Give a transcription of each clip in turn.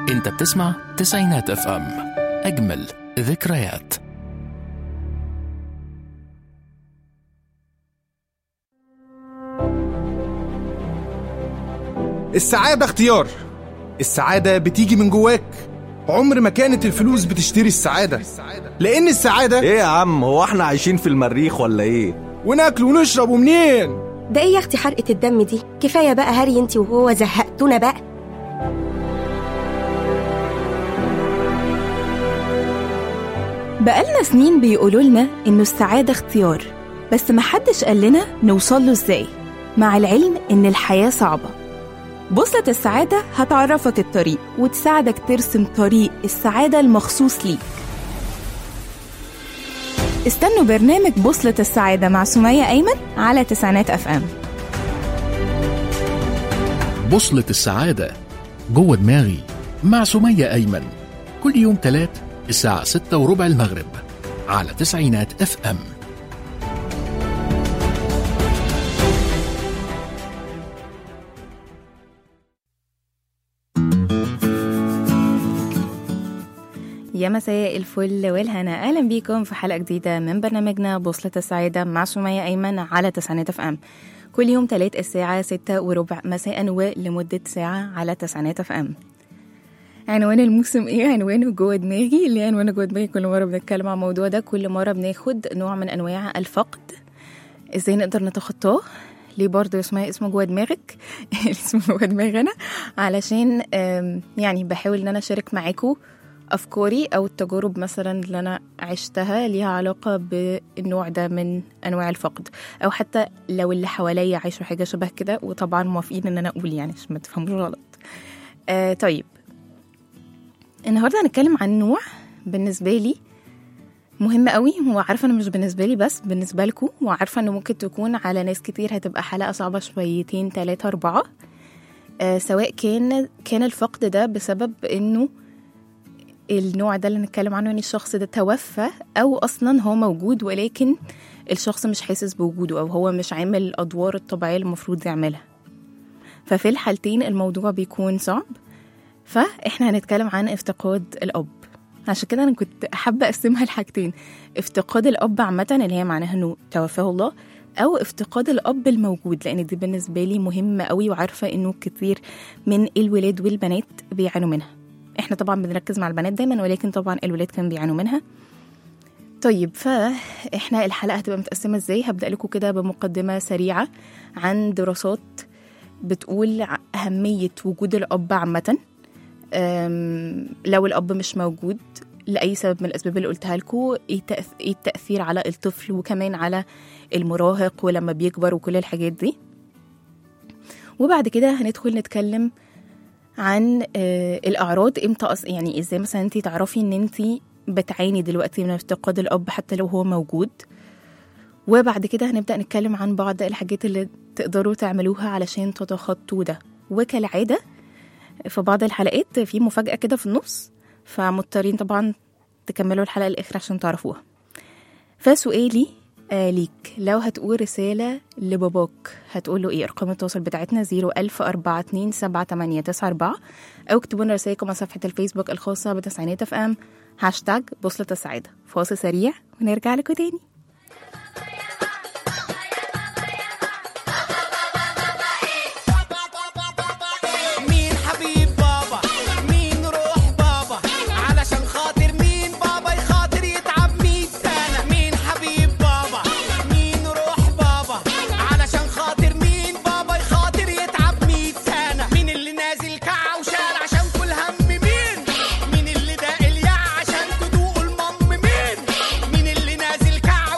انت بتسمع تسعينات اف ام اجمل ذكريات السعادة اختيار السعادة بتيجي من جواك عمر ما كانت الفلوس بتشتري السعادة لأن السعادة ايه يا عم هو احنا عايشين في المريخ ولا ايه وناكل ونشرب ومنين ده ايه يا اختي حرقة الدم دي كفاية بقى هري انتي وهو زهقتونا بقى بقالنا سنين بيقولوا لنا إنه السعادة اختيار بس محدش قال لنا نوصل له إزاي مع العلم إن الحياة صعبة بوصلة السعادة هتعرفك الطريق وتساعدك ترسم طريق السعادة المخصوص ليك استنوا برنامج بوصلة السعادة مع سمية أيمن على تسعينات أف أم بوصلة السعادة جوه دماغي مع سمية أيمن كل يوم تلات الساعة ستة وربع المغرب على تسعينات اف ام يا مساء الفل والهنا اهلا بيكم في حلقه جديده من برنامجنا بوصله السعاده مع سميه ايمن على تسعينات اف ام كل يوم تلات الساعه ستة وربع مساء ولمده ساعه على تسعينات اف ام عنوان الموسم ايه عنوانه جوه دماغي اللي عنوانه جوه دماغي كل مره بنتكلم عن الموضوع ده كل مره بناخد نوع من انواع الفقد ازاي نقدر نتخطاه ليه برضه اسمها اسمه جوه دماغك اسمه جوه دماغنا علشان آم، يعني بحاول ان انا اشارك معاكم افكاري او التجارب مثلا اللي انا عشتها ليها علاقه بالنوع ده من انواع الفقد او حتى لو اللي حواليا عايشوا حاجه شبه كده وطبعا موافقين ان انا اقول يعني عشان ما تفهموش غلط آه طيب النهارده هنتكلم عن نوع بالنسبه لي مهم قوي وعارفه انه مش بالنسبه لي بس بالنسبه لكم وعارفه انه ممكن تكون على ناس كتير هتبقى حلقه صعبه شويتين تلاتة اربعة آه سواء كان كان الفقد ده بسبب انه النوع ده اللي نتكلم عنه ان الشخص ده توفى او اصلا هو موجود ولكن الشخص مش حاسس بوجوده او هو مش عامل الادوار الطبيعيه اللي المفروض يعملها ففي الحالتين الموضوع بيكون صعب فاحنا هنتكلم عن افتقاد الاب عشان كده انا كنت حابه اقسمها لحاجتين افتقاد الاب عامه اللي هي معناها انه توفاه الله او افتقاد الاب الموجود لان دي بالنسبه لي مهمه قوي وعارفه انه كتير من الولاد والبنات بيعانوا منها احنا طبعا بنركز مع البنات دايما ولكن طبعا الولاد كانوا بيعانوا منها طيب فاحنا الحلقه هتبقى متقسمه ازاي هبدا لكم كده بمقدمه سريعه عن دراسات بتقول ع- اهميه وجود الاب عامه أم، لو الاب مش موجود لاي سبب من الاسباب اللي قلتها لكم ايه تأث- إيه التاثير على الطفل وكمان على المراهق ولما بيكبر وكل الحاجات دي وبعد كده هندخل نتكلم عن آه، الاعراض امتى أص... يعني ازاي مثلا انت تعرفي ان انت بتعاني دلوقتي من افتقاد الاب حتى لو هو موجود وبعد كده هنبدا نتكلم عن بعض الحاجات اللي تقدروا تعملوها علشان تتخطوا ده وكالعاده في بعض الحلقات في مفاجاه كده في النص فمضطرين طبعا تكملوا الحلقه الاخر عشان تعرفوها فسؤالي آه ليك لو هتقول رسالة لباباك هتقول له ايه ارقام التواصل بتاعتنا 010427894 او اكتبوا لنا رسائلكم على صفحة الفيسبوك الخاصة بتسعينات اف ام هاشتاج بوصلة السعادة فاصل سريع ونرجع لكم تاني مين حبيب بابا مين روح بابا علشان خاطر مين بابا يخاطر يتعب مية سنة مين حبيب بابا مين روح بابا علشان خاطر مين بابا يخاطر يتعب مية سنة مين اللي نازل كعة وشال عشان كل هم مين مين اللي داق اليع عشان تدوق المم مين مين اللي نازل كعة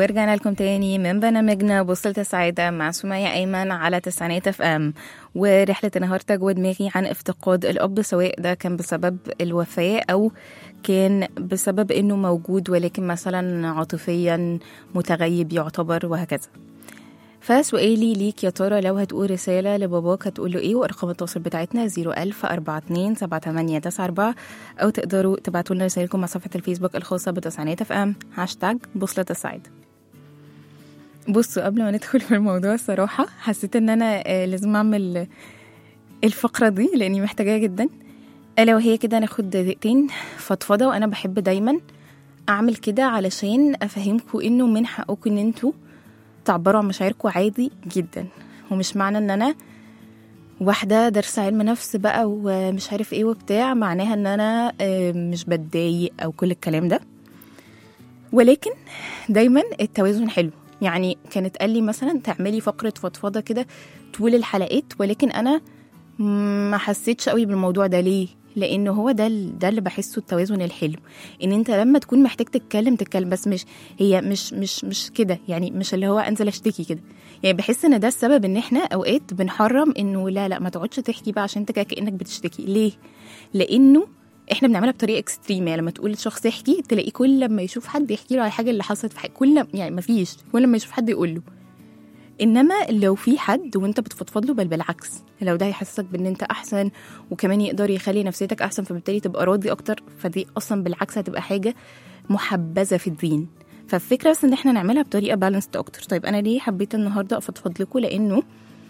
ورجعنا لكم تاني من برنامجنا بوصلة السعادة مع سمية أيمن على تسعينات اف ام ورحلة النهاردة جوه دماغي عن افتقاد الأب سواء ده كان بسبب الوفاة أو كان بسبب إنه موجود ولكن مثلا عاطفيا متغيب يعتبر وهكذا فسؤالي ليك يا ترى لو هتقول رسالة لباباك هتقول له ايه وارقام التواصل بتاعتنا 01000 42 7894 او تقدروا تبعتوا لنا رسائلكم على صفحة الفيسبوك الخاصة بتسعينات اف ام هاشتاج بوصلة السعادة بصوا قبل ما ندخل في الموضوع الصراحة حسيت ان انا آه، لازم اعمل الفقرة دي لاني محتاجاها جدا الا وهي كده ناخد دقيقتين فضفضة وانا بحب دايما اعمل كده علشان افهمكم انه من حقكم ان انتوا تعبروا عن مشاعركم عادي جدا ومش معنى ان انا واحدة دارسة علم نفس بقى ومش عارف ايه وبتاع معناها ان انا آه، مش بتضايق او كل الكلام ده ولكن دايما التوازن حلو يعني كانت قال لي مثلا تعملي فقرة فضفضة كده طول الحلقات ولكن انا ما حسيتش قوي بالموضوع ده ليه لانه هو ده ال- ده اللي بحسه التوازن الحلو ان انت لما تكون محتاج تتكلم تتكلم بس مش هي مش مش مش كده يعني مش اللي هو انزل اشتكي كده يعني بحس ان ده السبب ان احنا اوقات بنحرم انه لا لا ما تقعدش تحكي بقى عشان انت كده كانك بتشتكي ليه لانه احنا بنعملها بطريقه اكستريم يعني لما تقول لشخص يحكي تلاقيه كل لما يشوف حد يحكي له على حاجه اللي حصلت في حاجة كل يعني ما فيش كل لما يشوف حد يقول له انما لو في حد وانت بتفضفض له بل بالعكس لو ده هيحسسك بان انت احسن وكمان يقدر يخلي نفسيتك احسن فبالتالي تبقى راضي اكتر فدي اصلا بالعكس هتبقى حاجه محبذه في الدين فالفكره بس ان احنا نعملها بطريقه بالانسد اكتر طيب انا ليه حبيت النهارده افضفض لكم لانه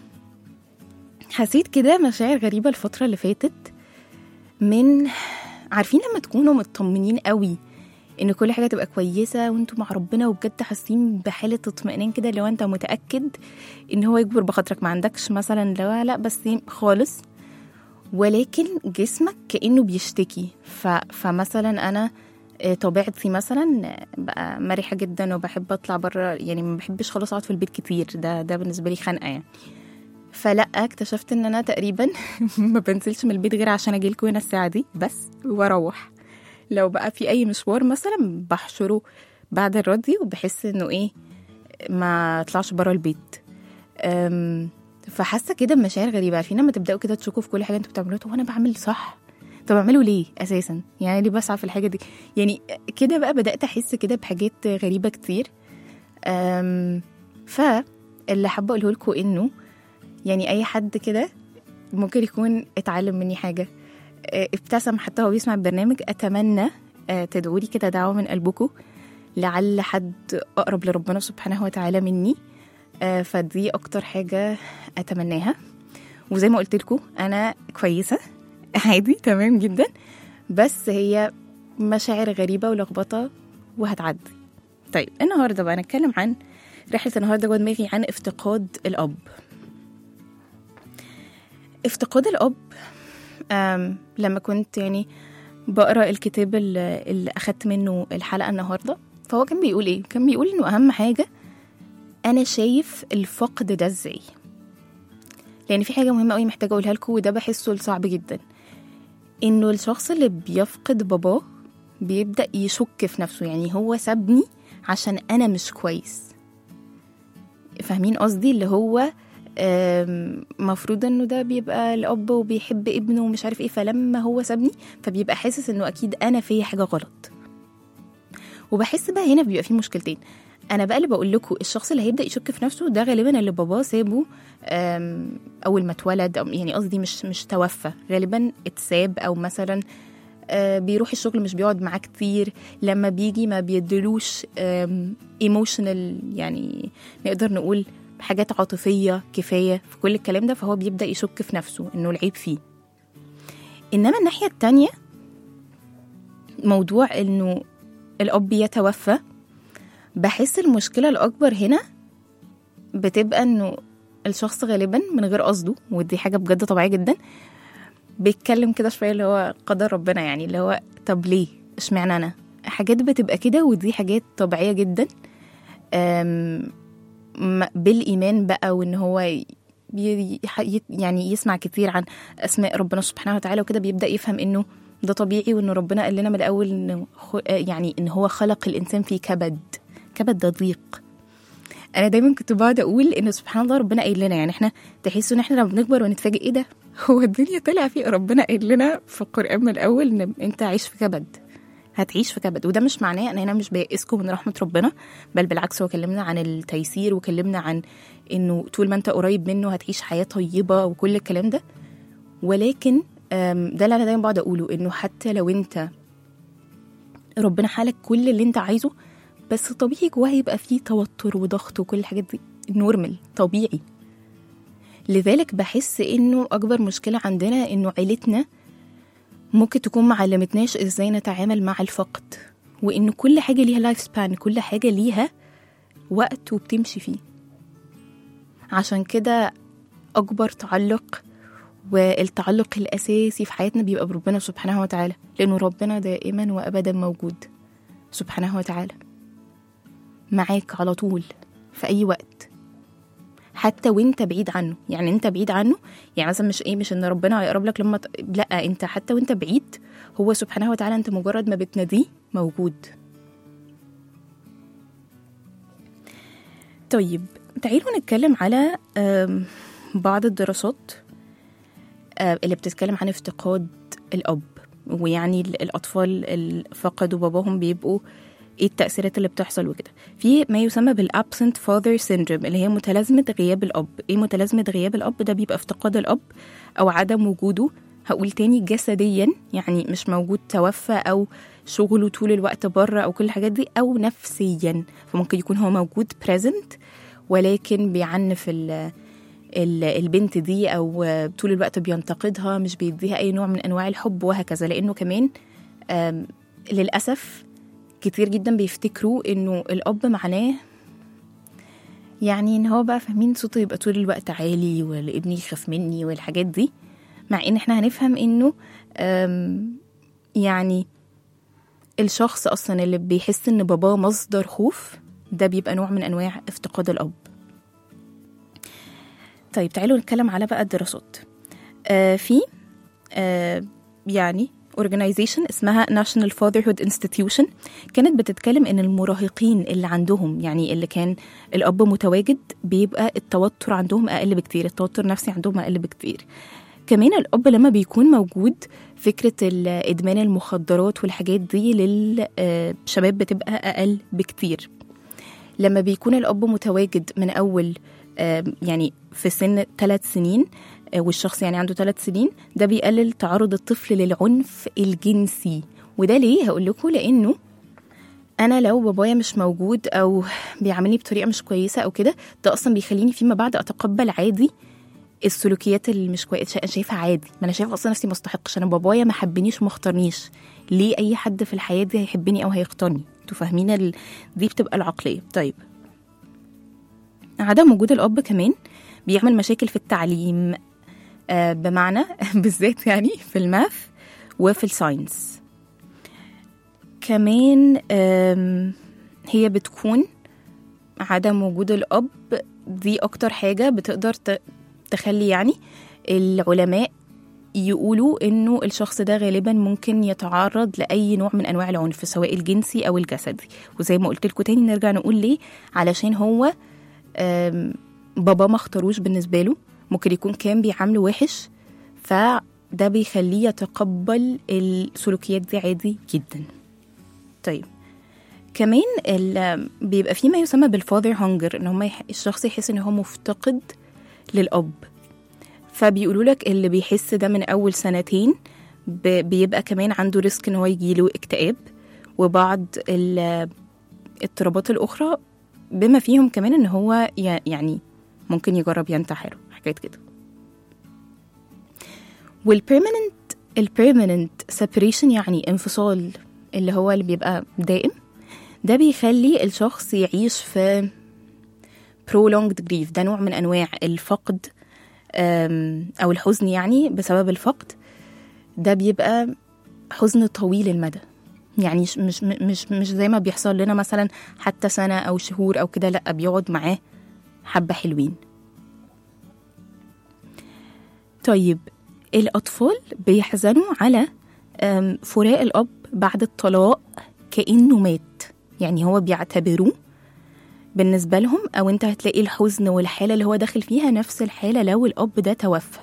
حسيت كده مشاعر غريبه الفتره اللي فاتت من عارفين لما تكونوا مطمنين قوي ان كل حاجه تبقى كويسه وانتوا مع ربنا وبجد حاسين بحاله اطمئنان كده لو انت متاكد ان هو يجبر بخاطرك ما عندكش مثلا لا لا بس خالص ولكن جسمك كانه بيشتكي ف... فمثلا انا آه، طبيعتي مثلا آه، بقى مرحه جدا وبحب اطلع بره يعني ما بحبش خالص اقعد في البيت كتير ده ده بالنسبه لي خنقه يعني فلا اكتشفت ان انا تقريبا ما بنزلش من البيت غير عشان اجي لكم هنا الساعه دي بس واروح لو بقى في اي مشوار مثلا بحشره بعد الراديو وبحس انه ايه ما اطلعش بره البيت أم، فحاسه كده بمشاعر غريبه عارفين لما تبداوا كده تشكوا في كل حاجه انتوا بتعملوها طب انا بعمل صح طب اعمله ليه اساسا يعني ليه بسعى في الحاجه دي يعني كده بقى بدات احس كده بحاجات غريبه كتير أم، فاللي حابه اقوله لكم انه يعني اي حد كده ممكن يكون اتعلم مني حاجه آه، ابتسم حتى هو بيسمع البرنامج اتمنى آه، تدعوا لي كده دعوه من قلبكم لعل حد اقرب لربنا سبحانه وتعالى مني آه، فدي اكتر حاجه اتمناها وزي ما قلت لكم انا كويسه عادي تمام جدا بس هي مشاعر غريبه ولخبطه وهتعدي طيب النهارده بقى نتكلم عن رحله النهارده جوه دماغي عن افتقاد الاب افتقاد الاب أم لما كنت يعني بقرا الكتاب اللي اللي اخدت منه الحلقه النهارده فهو كان بيقول ايه كان بيقول انه اهم حاجه انا شايف الفقد ده ازاي لان في حاجه مهمه قوي محتاجه اقولها لكم وده بحسه صعب جدا انه الشخص اللي بيفقد باباه بيبدا يشك في نفسه يعني هو سابني عشان انا مش كويس فاهمين قصدي اللي هو آم، مفروض انه ده بيبقى الاب وبيحب ابنه ومش عارف ايه فلما هو سابني فبيبقى حاسس انه اكيد انا فيا حاجه غلط وبحس بقى هنا بيبقى في مشكلتين انا بقى اللي بقول لكم الشخص اللي هيبدا يشك في نفسه ده غالبا اللي باباه سابه آم، اول ما اتولد أو يعني قصدي مش مش توفى غالبا اتساب او مثلا آه، بيروح الشغل مش بيقعد معاه كتير لما بيجي ما بيدلوش ايموشنال يعني نقدر نقول حاجات عاطفية كفاية في كل الكلام ده فهو بيبدأ يشك في نفسه إنه العيب فيه إنما الناحية التانية موضوع إنه الأب يتوفى بحس المشكلة الأكبر هنا بتبقى إنه الشخص غالبا من غير قصده ودي حاجة بجد طبيعية جدا بيتكلم كده شوية اللي هو قدر ربنا يعني اللي هو طب ليه اشمعنى أنا حاجات بتبقى كده ودي حاجات طبيعية جدا أم م- بالايمان بقى وان هو ي- ي- ي- يعني يسمع كتير عن اسماء ربنا سبحانه وتعالى وكده بيبدا يفهم انه ده طبيعي وان ربنا قال لنا من الاول انه خ- يعني ان هو خلق الانسان في كبد كبد ده ضيق انا دايما كنت بقعد اقول ان سبحان الله ربنا قايل لنا يعني احنا تحسوا ان احنا لما بنكبر ونتفاجئ ايه ده هو الدنيا طلع فيه ربنا قايل لنا في القران من الاول ان انت عايش في كبد هتعيش في كبد وده مش معناه ان انا مش بيئسكم من رحمه ربنا بل بالعكس هو كلمنا عن التيسير وكلمنا عن انه طول ما انت قريب منه هتعيش حياه طيبه وكل الكلام ده ولكن أم، ده اللي انا دايما بقعد اقوله انه حتى لو انت ربنا حالك كل اللي انت عايزه بس طبيعي جواه يبقى فيه توتر وضغط وكل الحاجات دي نورمال طبيعي لذلك بحس انه اكبر مشكله عندنا انه عيلتنا ممكن تكون معلمتناش ازاي نتعامل مع الفقد وان كل حاجه ليها لايف سبان كل حاجه ليها وقت وبتمشي فيه عشان كده اكبر تعلق والتعلق الاساسي في حياتنا بيبقى بربنا سبحانه وتعالى لانه ربنا دائما وابدا موجود سبحانه وتعالى معاك على طول في اي وقت حتى وانت بعيد عنه يعني انت بعيد عنه يعني مثلا مش ايه مش ان ربنا هيقرب لك لما ت... لا انت حتى وانت بعيد هو سبحانه وتعالى انت مجرد ما بتناديه موجود طيب تعالوا نتكلم على آم، بعض الدراسات آه، اللي بتتكلم عن افتقاد الأب ويعني ال- الأطفال اللي فقدوا باباهم بيبقوا ايه التأثيرات اللي بتحصل وكده في ما يسمى بالابسنت فاذر سيندروم اللي هي متلازمة غياب الأب ايه متلازمة غياب الأب ده بيبقى افتقاد الأب أو عدم وجوده هقول تاني جسديا يعني مش موجود توفى أو شغله طول الوقت بره أو كل الحاجات دي أو نفسيا فممكن يكون هو موجود present ولكن بيعنف ال ال- البنت دي او طول الوقت بينتقدها مش بيديها اي نوع من انواع الحب وهكذا لانه كمان آم، للاسف كتير جدا بيفتكروا انه الاب معناه يعني ان هو بقى فاهمين صوته يبقى طول الوقت عالي والابن يخاف مني والحاجات دي مع ان احنا هنفهم انه آم، يعني الشخص اصلا اللي بيحس ان باباه مصدر خوف ده بيبقى نوع من انواع افتقاد الاب طيب تعالوا نتكلم على بقى الدراسات آه في آه يعني organization اسمها National Fatherhood Institution كانت بتتكلم ان المراهقين اللي عندهم يعني اللي كان الاب متواجد بيبقى التوتر عندهم اقل بكتير التوتر النفسي عندهم اقل بكتير كمان الاب لما بيكون موجود فكره ال- ادمان المخدرات والحاجات دي للشباب بتبقى اقل بكتير لما بيكون الأب متواجد من أول آم، يعني في سن ثلاث سنين آه، والشخص يعني عنده ثلاث سنين ده بيقلل تعرض الطفل للعنف الجنسي وده ليه هقول لكم لأنه أنا لو بابايا مش موجود أو بيعاملني بطريقة مش كويسة أو كده ده أصلا بيخليني فيما بعد أتقبل عادي السلوكيات اللي مش كويسه شا- شايفها عادي ما انا شايفه اصلا نفسي ما استحقش انا بابايا ما حبنيش وما اختارنيش ليه اي حد في الحياه دي هيحبني او هيختارني انتوا فاهمين ال... دي بتبقى العقليه طيب عدم وجود الاب كمان بيعمل مشاكل في التعليم آه بمعنى بالذات يعني في الماث وفي الساينس كمان آم، هي بتكون عدم وجود الأب دي أكتر حاجة بتقدر ت- تخلي يعني العلماء يقولوا إنه الشخص ده غالبا ممكن يتعرض لأي نوع من أنواع العنف سواء الجنسي أو الجسدي وزي ما قلت لكم تاني نرجع نقول ليه علشان هو آم، بابا ما اختاروش بالنسبة له ممكن يكون كان بيعامله وحش فده بيخليه يتقبل السلوكيات دي عادي جدا طيب كمان ال- بيبقى في ما يسمى بالفاذر هانجر ان هم يح... الشخص يحس ان هو مفتقد للاب فبيقولوا لك اللي بيحس ده من اول سنتين ب... بيبقى كمان عنده ريسك ان هو يجيله اكتئاب وبعض ال- الاضطرابات الاخرى بما فيهم كمان ان هو ي... يعني ممكن يجرب ينتحر حاجات كده والبيرمننت البيرمننت سيبريشن يعني انفصال اللي هو اللي بيبقى دائم ده بيخلي الشخص يعيش في prolonged grief ده نوع من انواع الفقد أم، او الحزن يعني بسبب الفقد ده بيبقى حزن طويل المدى يعني مش مش مش مش زي ما بيحصل لنا مثلا حتى سنه او شهور او كده لا بيقعد معاه حبه حلوين طيب الأطفال بيحزنوا على أم، فراق الأب بعد الطلاق كأنه مات يعني هو بيعتبروه بالنسبة لهم أو أنت هتلاقي الحزن والحالة اللي هو داخل فيها نفس الحالة لو الأب ده توفى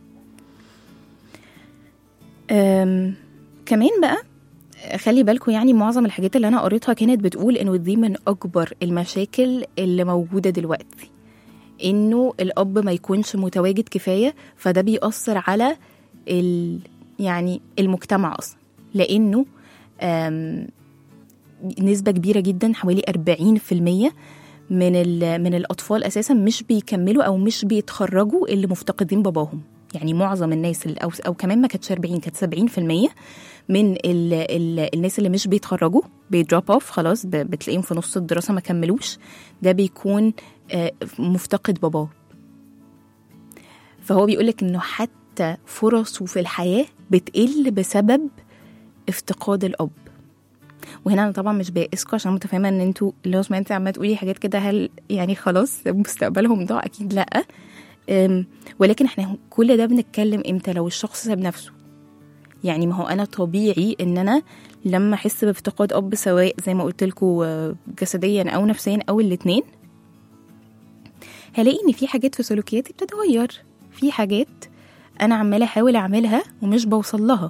أم كمان بقى خلي بالكم يعني معظم الحاجات اللي أنا قريتها كانت بتقول إنه دي من أكبر المشاكل اللي موجودة دلوقتي إنه الأب ما يكونش متواجد كفاية فده بيأثر على ال يعني المجتمع أصلا لأنه أم نسبة كبيرة جدا حوالي 40% من ال- من الأطفال أساسا مش بيكملوا أو مش بيتخرجوا اللي مفتقدين باباهم يعني معظم الناس اللي- أو أو كمان ما كانت 40 كانت 70% من ال ال الناس اللي مش بيتخرجوا بيدروب اوف خلاص ب- بتلاقيهم في نص الدراسة ما كملوش ده بيكون آه، مفتقد باباه فهو بيقولك انه حتى فرصه في الحياة بتقل بسبب افتقاد الأب وهنا انا طبعا مش بائسكم عشان متفاهمه ان انتوا اللي هو انت عماله تقولي حاجات كده هل يعني خلاص مستقبلهم ضاع اكيد لا أم، ولكن احنا كل ده بنتكلم امتى لو الشخص ساب نفسه يعني ما هو انا طبيعي ان انا لما احس بافتقاد اب سواء زي ما قلت لكم جسديا او نفسيا او الاتنين هلاقي ان في حاجات في سلوكياتي بتتغير في حاجات انا عماله احاول اعملها ومش بوصل لها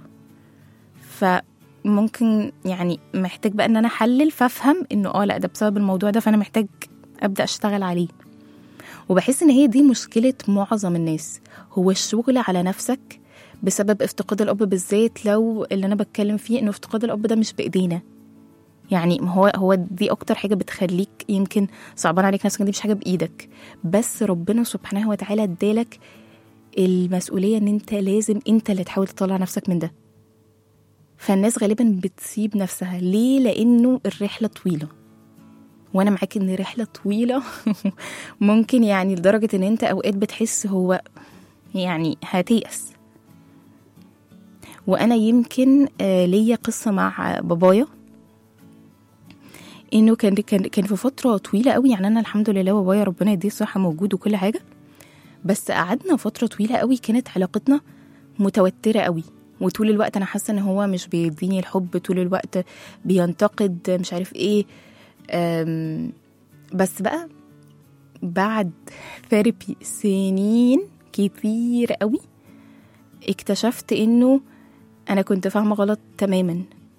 فممكن يعني محتاج بقى ان انا احلل فافهم انه اه لا ده بسبب الموضوع ده فانا محتاج ابدا اشتغل عليه وبحس ان هي دي مشكله معظم الناس هو الشغل على نفسك بسبب افتقاد الاب بالذات لو اللي انا بتكلم فيه انه افتقاد الاب ده مش بايدينا يعني ما هو هو دي اكتر حاجه بتخليك يمكن صعبان عليك نفسك إن دي مش حاجه بايدك بس ربنا سبحانه وتعالى ادالك المسؤوليه ان انت لازم انت اللي تحاول تطلع نفسك من ده فالناس غالبا بتسيب نفسها ليه لانه الرحله طويله وانا معاك ان رحله طويله ممكن يعني لدرجه ان انت اوقات بتحس هو يعني هتيأس وانا يمكن آه، ليا قصه مع بابايا انه كان كان كان في فتره طويله قوي يعني انا الحمد لله بابايا ربنا يديه الصحه موجود وكل حاجه بس قعدنا فتره طويله قوي كانت علاقتنا متوتره قوي وطول الوقت انا حاسه ان هو مش بيديني الحب طول الوقت بينتقد مش عارف ايه أم، بس بقى بعد ثيرابي سنين كتير قوي اكتشفت انه انا كنت فاهمه غلط تماما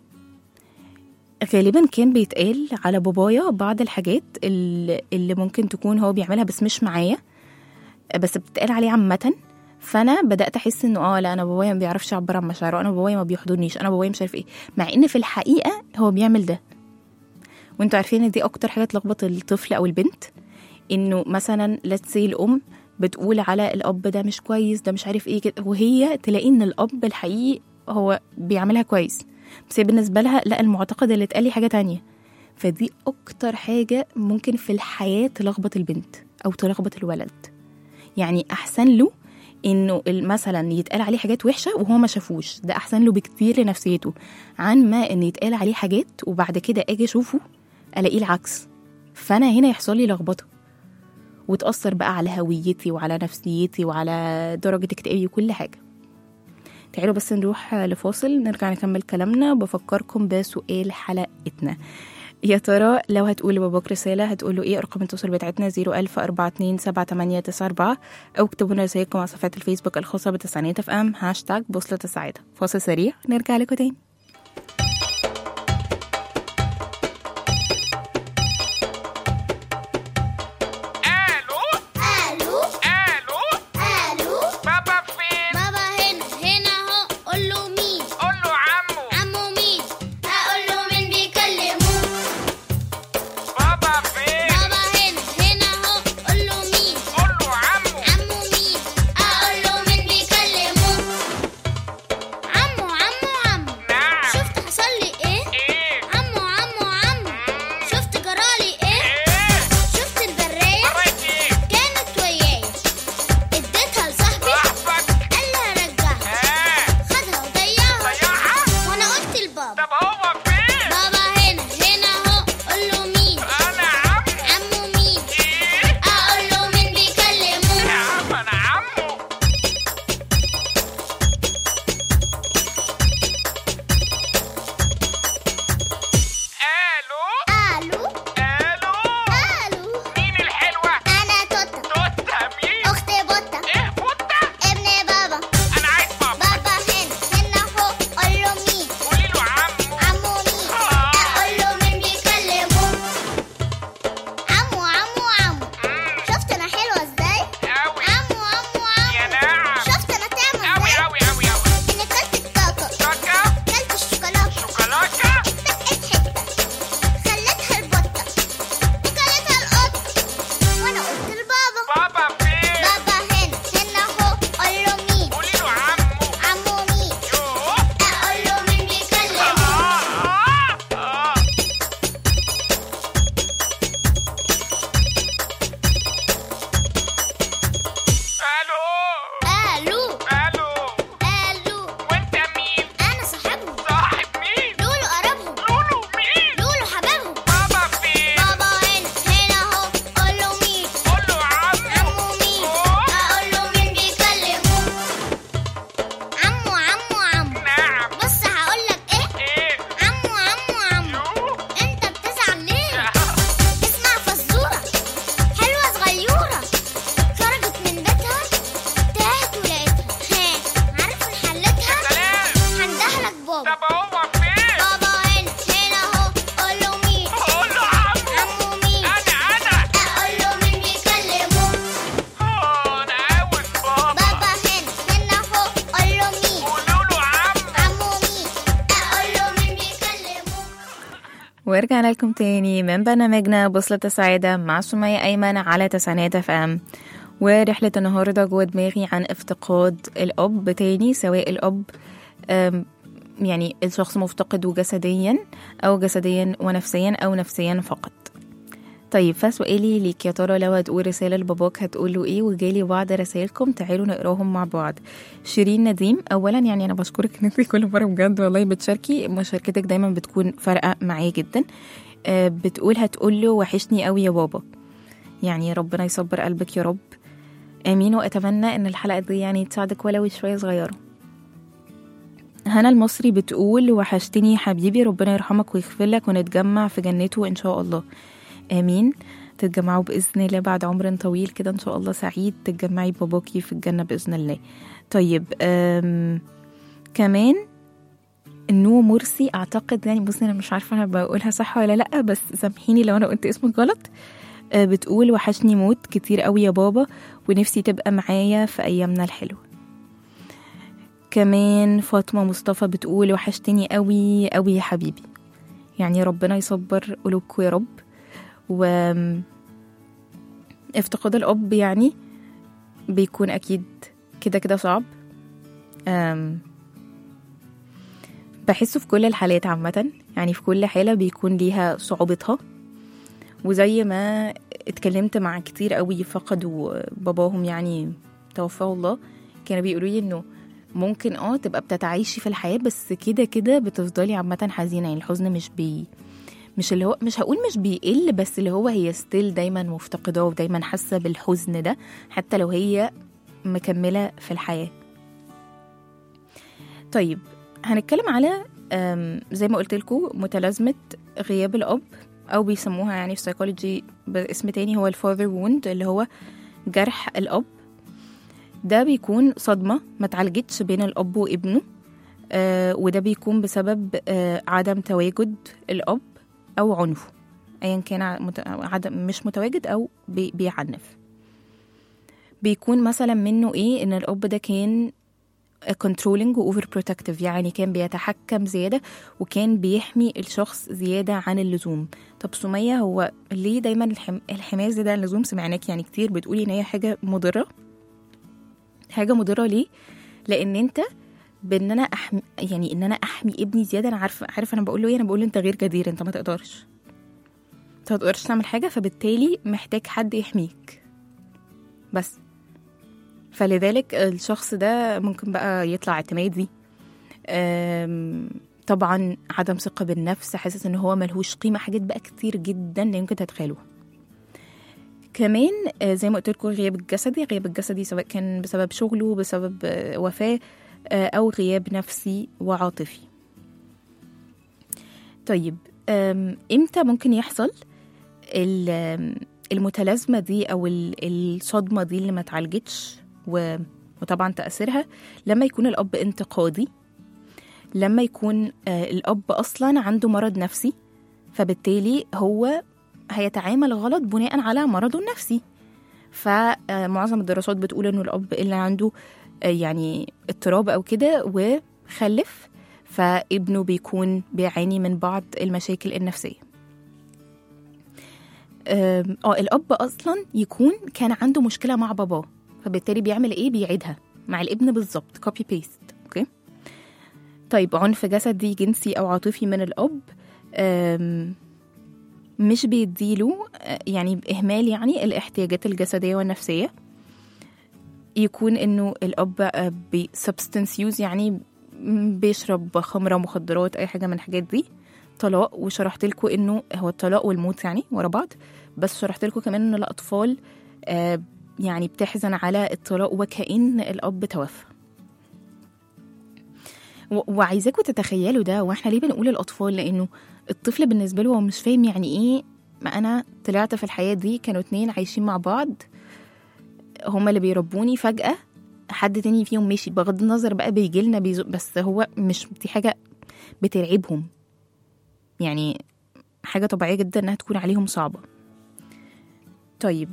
غالبا كان بيتقال على بابايا بعض الحاجات اللي, اللي ممكن تكون هو بيعملها بس مش معايا بس بتتقال عليه عامه فانا بدات احس انه اه لا انا بابايا ما بيعرفش يعبر عن مشاعره انا بابايا ما بيحضنيش انا بابايا مش عارف ايه مع ان في الحقيقه هو بيعمل ده وانتوا عارفين ان دي اكتر حاجه تلخبط الطفل او البنت انه مثلا let's say الام بتقول على الاب ده مش كويس ده مش عارف ايه كده وهي تلاقي ان الاب الحقيقي هو بيعملها كويس بس هي بالنسبه لها لا المعتقد اللي اتقال لي حاجه تانية فدي اكتر حاجه ممكن في الحياه تلخبط البنت او تلخبط الولد يعني احسن له انه ال- مثلا يتقال عليه حاجات وحشه وهو ما شافوش ده احسن له بكتير لنفسيته عن ما ان يتقال عليه حاجات وبعد كده اجي اشوفه الاقيه العكس فانا هنا يحصل لي لخبطه وتأثر بقى على هويتي وعلى نفسيتي وعلى درجة اكتئابي وكل حاجة تعالوا بس نروح لفاصل نرجع نكمل كلامنا بفكركم بسؤال حلقتنا يا ترى لو هتقول لباباك رسالة هتقول له ايه ارقام التواصل بتاعتنا 010427894 او اكتبوا لنا رسائلكم على صفحات الفيسبوك الخاصة بتسعينات اف ام هاشتاج بوصلة السعادة فاصل سريع نرجع لكم تاني الو الو الو الو بابا فين بابا هنا هنا اهو قول له مين قول له عمو عمو مين اقول له مين بيكلموه بابا فين بابا هنا هنا اهو قول له مين قول له عمو عمو مين اقول له مين بيكلموه عمو عمو عمو ورجعنا لكم تاني من برنامجنا بوصلة السعادة مع سمية أيمن على تسعينات اف ام ورحلة النهاردة جوه دماغي عن افتقاد الأب تاني سواء الأب أم، يعني الشخص مفتقده جسديا أو جسديا ونفسيا أو نفسيا فقط طيب فسؤالي ليك يا ترى لو هتقول رسالة لباباك هتقول له ايه وجالي بعض رسائلكم تعالوا نقراهم مع بعض شيرين نديم اولا يعني انا بشكرك ان انت كل مره بجد والله بتشاركي مشاركتك دايما بتكون فارقه معايا جدا آه، بتقول هتقول له وحشني قوي يا بابا يعني ربنا يصبر قلبك يا رب امين واتمنى ان الحلقه دي يعني تساعدك ولو شويه صغيره هنا المصري بتقول وحشتني حبيبي ربنا يرحمك ويغفر لك ونتجمع في جنته ان شاء الله امين تتجمعوا باذن الله بعد عمر طويل كده ان شاء الله سعيد تتجمعي باباكي في الجنه باذن الله طيب أم كمان نو مرسي اعتقد يعني بصي انا مش عارفه انا بقولها صح ولا لا بس سامحيني لو انا قلت اسمك غلط أه بتقول وحشني موت كتير قوي يا بابا ونفسي تبقى معايا في ايامنا الحلوه كمان فاطمه مصطفى بتقول وحشتني قوي قوي يا حبيبي يعني ربنا يصبر قلوبكم يا رب و افتقاد الأب يعني بيكون أكيد كده كده صعب أم، بحسه في كل الحالات عامة يعني في كل حالة بيكون ليها صعوبتها وزي ما اتكلمت مع كتير قوي فقدوا باباهم يعني توفاه الله كانوا بيقولوا لي انه ممكن اه تبقى بتتعايشي في الحياة بس كده كده بتفضلي عامة حزينة يعني الحزن مش بي مش اللي هو مش هقول مش بيقل بس اللي هو هي ستيل دايما مفتقداه ودايما حاسة بالحزن ده حتى لو هي مكملة في الحياة طيب هنتكلم على أم، زي ما قلت لكم متلازمة غياب الأب أو بيسموها يعني في سايكولوجي باسم تاني هو الفاذر ووند اللي هو جرح الأب ده بيكون صدمة ما اتعالجتش بين الأب وابنه آه وده بيكون بسبب آه عدم تواجد الأب أو عنفه أيا كان ع- مت- عدم مش متواجد أو بي بيعنف بيكون مثلا منه إيه إن الأب ده كان controlling و over protective يعني كان بيتحكم زيادة وكان بيحمي الشخص زيادة عن اللزوم طب سمية هو ليه دايما الحم... الحماية زيادة عن اللزوم سمعناك يعني كتير بتقولي إن هي حاجة مضرة حاجة مضرة ليه؟ لأن أنت بان انا احمي يعني ان انا احمي ابني زياده انا عارفه عارفه انا بقول له ايه انا بقول له انت غير جدير انت ما تقدرش انت ما تقدرش تعمل حاجه فبالتالي محتاج حد يحميك بس فلذلك الشخص ده ممكن بقى يطلع اعتمادي أم، طبعا عدم ثقه بالنفس حاسس ان هو ملهوش قيمه حاجات بقى كتير جدا لا يمكن تتخيلوها كمان آه، زي ما قلت لكم غياب الجسدي غياب الجسدي سواء كان بسبب شغله بسبب آه، وفاه آه، أو غياب نفسي وعاطفي طيب أم، إمتى ممكن يحصل ال- أم، المتلازمة دي أو ال- الصدمة دي اللي ما اتعالجتش و- وطبعا تأثيرها لما يكون الأب انتقادي لما يكون آه، الأب أصلا عنده مرض نفسي فبالتالي هو هيتعامل غلط بناء على مرضه النفسي فمعظم الدراسات بتقول انه الاب اللي عنده آه، يعني اضطراب او كده وخلف فابنه بيكون بيعاني من بعض المشاكل النفسيه آم، اه الاب اصلا يكون كان عنده مشكله مع باباه فبالتالي بيعمل ايه بيعيدها مع الابن بالظبط كوبي بيست اوكي طيب عنف جسدي جنسي او عاطفي من الاب آم، مش بيديله آه، يعني بإهمال يعني الاحتياجات الجسدية والنفسية يكون إنه الأب بسبستنس يوز يعني م- بيشرب خمرة مخدرات أي حاجة من الحاجات دي طلاق وشرحت لكم إنه هو الطلاق والموت يعني ورا بعض بس شرحت لكم كمان إن الأطفال آه، يعني بتحزن على الطلاق وكأن الأب توفى و- وعايزاكم تتخيلوا ده واحنا ليه بنقول الاطفال لانه الطفل بالنسبه له هو مش فاهم يعني ايه ما انا طلعت في الحياه دي كانوا اتنين عايشين مع بعض هما اللي بيربوني فجاه حد تاني فيهم مشي بغض النظر بقى بيجي لنا بيزق بس هو مش دي حاجه بترعبهم يعني حاجه طبيعيه جدا انها تكون عليهم صعبه طيب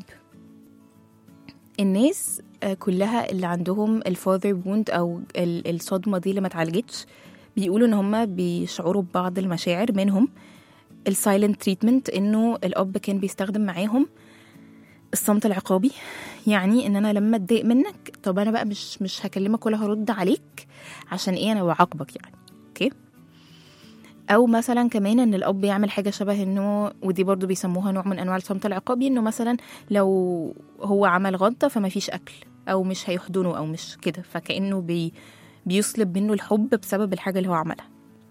الناس آه، كلها اللي عندهم الفاذر ووند او ال- الصدمه دي اللي ما اتعالجتش بيقولوا ان هم بيشعروا ببعض المشاعر منهم السايلنت تريتمنت انه الاب كان بيستخدم معاهم الصمت العقابي يعني ان انا لما اتضايق منك طب انا بقى مش مش هكلمك ولا هرد عليك عشان ايه انا بعاقبك يعني اوكي او مثلا كمان ان الاب يعمل حاجه شبه انه ودي برضو بيسموها نوع من انواع الصمت العقابي انه مثلا لو هو عمل غلطه فما فيش اكل او مش هيحضنه او مش كده فكانه بي بيسلب منه الحب بسبب الحاجه اللي هو عملها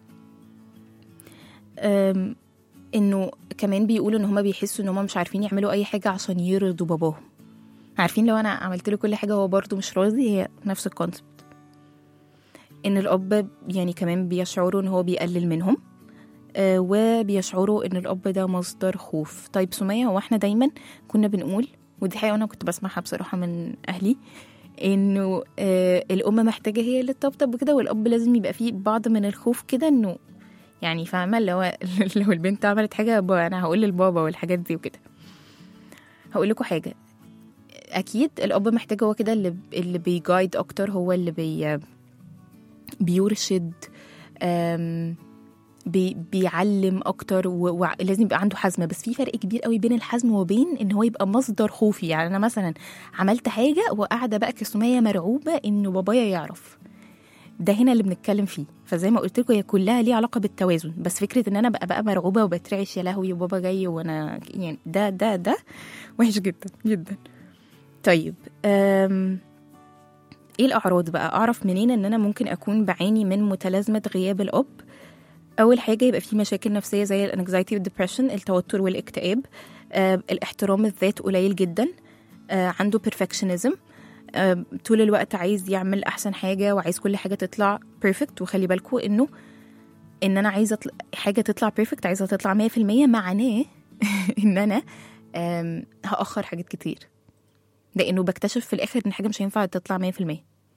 أم، انه كمان بيقولوا ان هما بيحسوا ان هما مش عارفين يعملوا اي حاجه عشان يرضوا باباهم عارفين لو انا عملت له كل حاجه هو برضه مش راضي هي نفس الكونسبت ان الاب يعني كمان بيشعروا ان هو بيقلل منهم آه، وبيشعروا ان الاب ده مصدر خوف طيب سمية هو احنا دايما كنا بنقول ودي حقيقه انا كنت بسمعها بصراحه من اهلي انه آه الام محتاجه هي اللي تطبطب وكده والاب لازم يبقى فيه بعض من الخوف كده انه يعني فاهمه اللي هو لو البنت عملت حاجه با- انا هقول للبابا والحاجات دي وكده هقول لكم حاجه اكيد الاب محتاج هو كده اللي اللي بيجايد اكتر هو اللي بي بيرشد أم، بي بيعلم اكتر و- ولازم يبقى عنده حزم بس في فرق كبير قوي بين الحزم وبين ان هو يبقى مصدر خوفي يعني انا مثلا عملت حاجه وقاعده بقى كسميه مرعوبه انه بابايا يعرف ده هنا اللي بنتكلم فيه فزي ما قلت لكم هي كلها ليها علاقه بالتوازن بس فكره ان انا بقى بقى مرعوبه وبترعش يا لهوي وبابا جاي وانا يعني ده ده ده وحش جدا جدا طيب أم ايه الاعراض بقى اعرف منين ان انا ممكن اكون بعاني من متلازمه غياب الاب اول حاجه يبقى في مشاكل نفسيه زي الانكزايتي والدبريشن التوتر والاكتئاب آه، الاحترام الذات قليل جدا آه، عنده بيرفكشنزم طول الوقت عايز يعمل احسن حاجه وعايز كل حاجه تطلع بيرفكت وخلي بالكم انه ان انا عايزه أطل... حاجه تطلع بيرفكت عايزه تطلع 100% معناه ان انا آم، هاخر حاجات كتير لانه بكتشف في الاخر ان حاجه مش هينفع تطلع 100%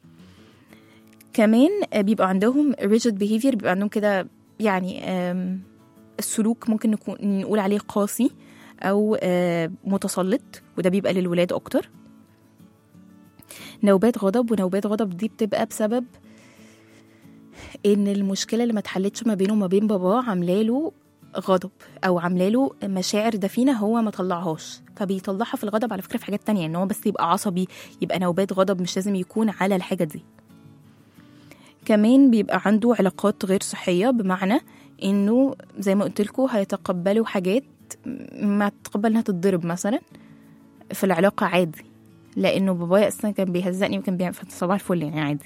كمان آه، بيبقى عندهم rigid behavior بيبقى عندهم كده يعني آم، السلوك ممكن نكون نقول عليه قاسي او آه، متسلط وده بيبقى للولاد اكتر نوبات غضب ونوبات غضب دي بتبقى بسبب ان المشكله اللي ما اتحلتش ما بينه وما بين باباه عامله له غضب او عامله له مشاعر دفينه هو ما طلعهاش فبيطلعها في الغضب على فكره في حاجات تانية ان هو بس يبقى عصبي يبقى نوبات غضب مش لازم يكون على الحاجه دي كمان بيبقى عنده علاقات غير صحيه بمعنى انه زي ما قلت لكم هيتقبلوا حاجات ما تتقبل انها تتضرب مثلا في العلاقه عادي لانه بابايا اصلا كان بيهزقني وكان بيعمل صباح الفل يعني عادي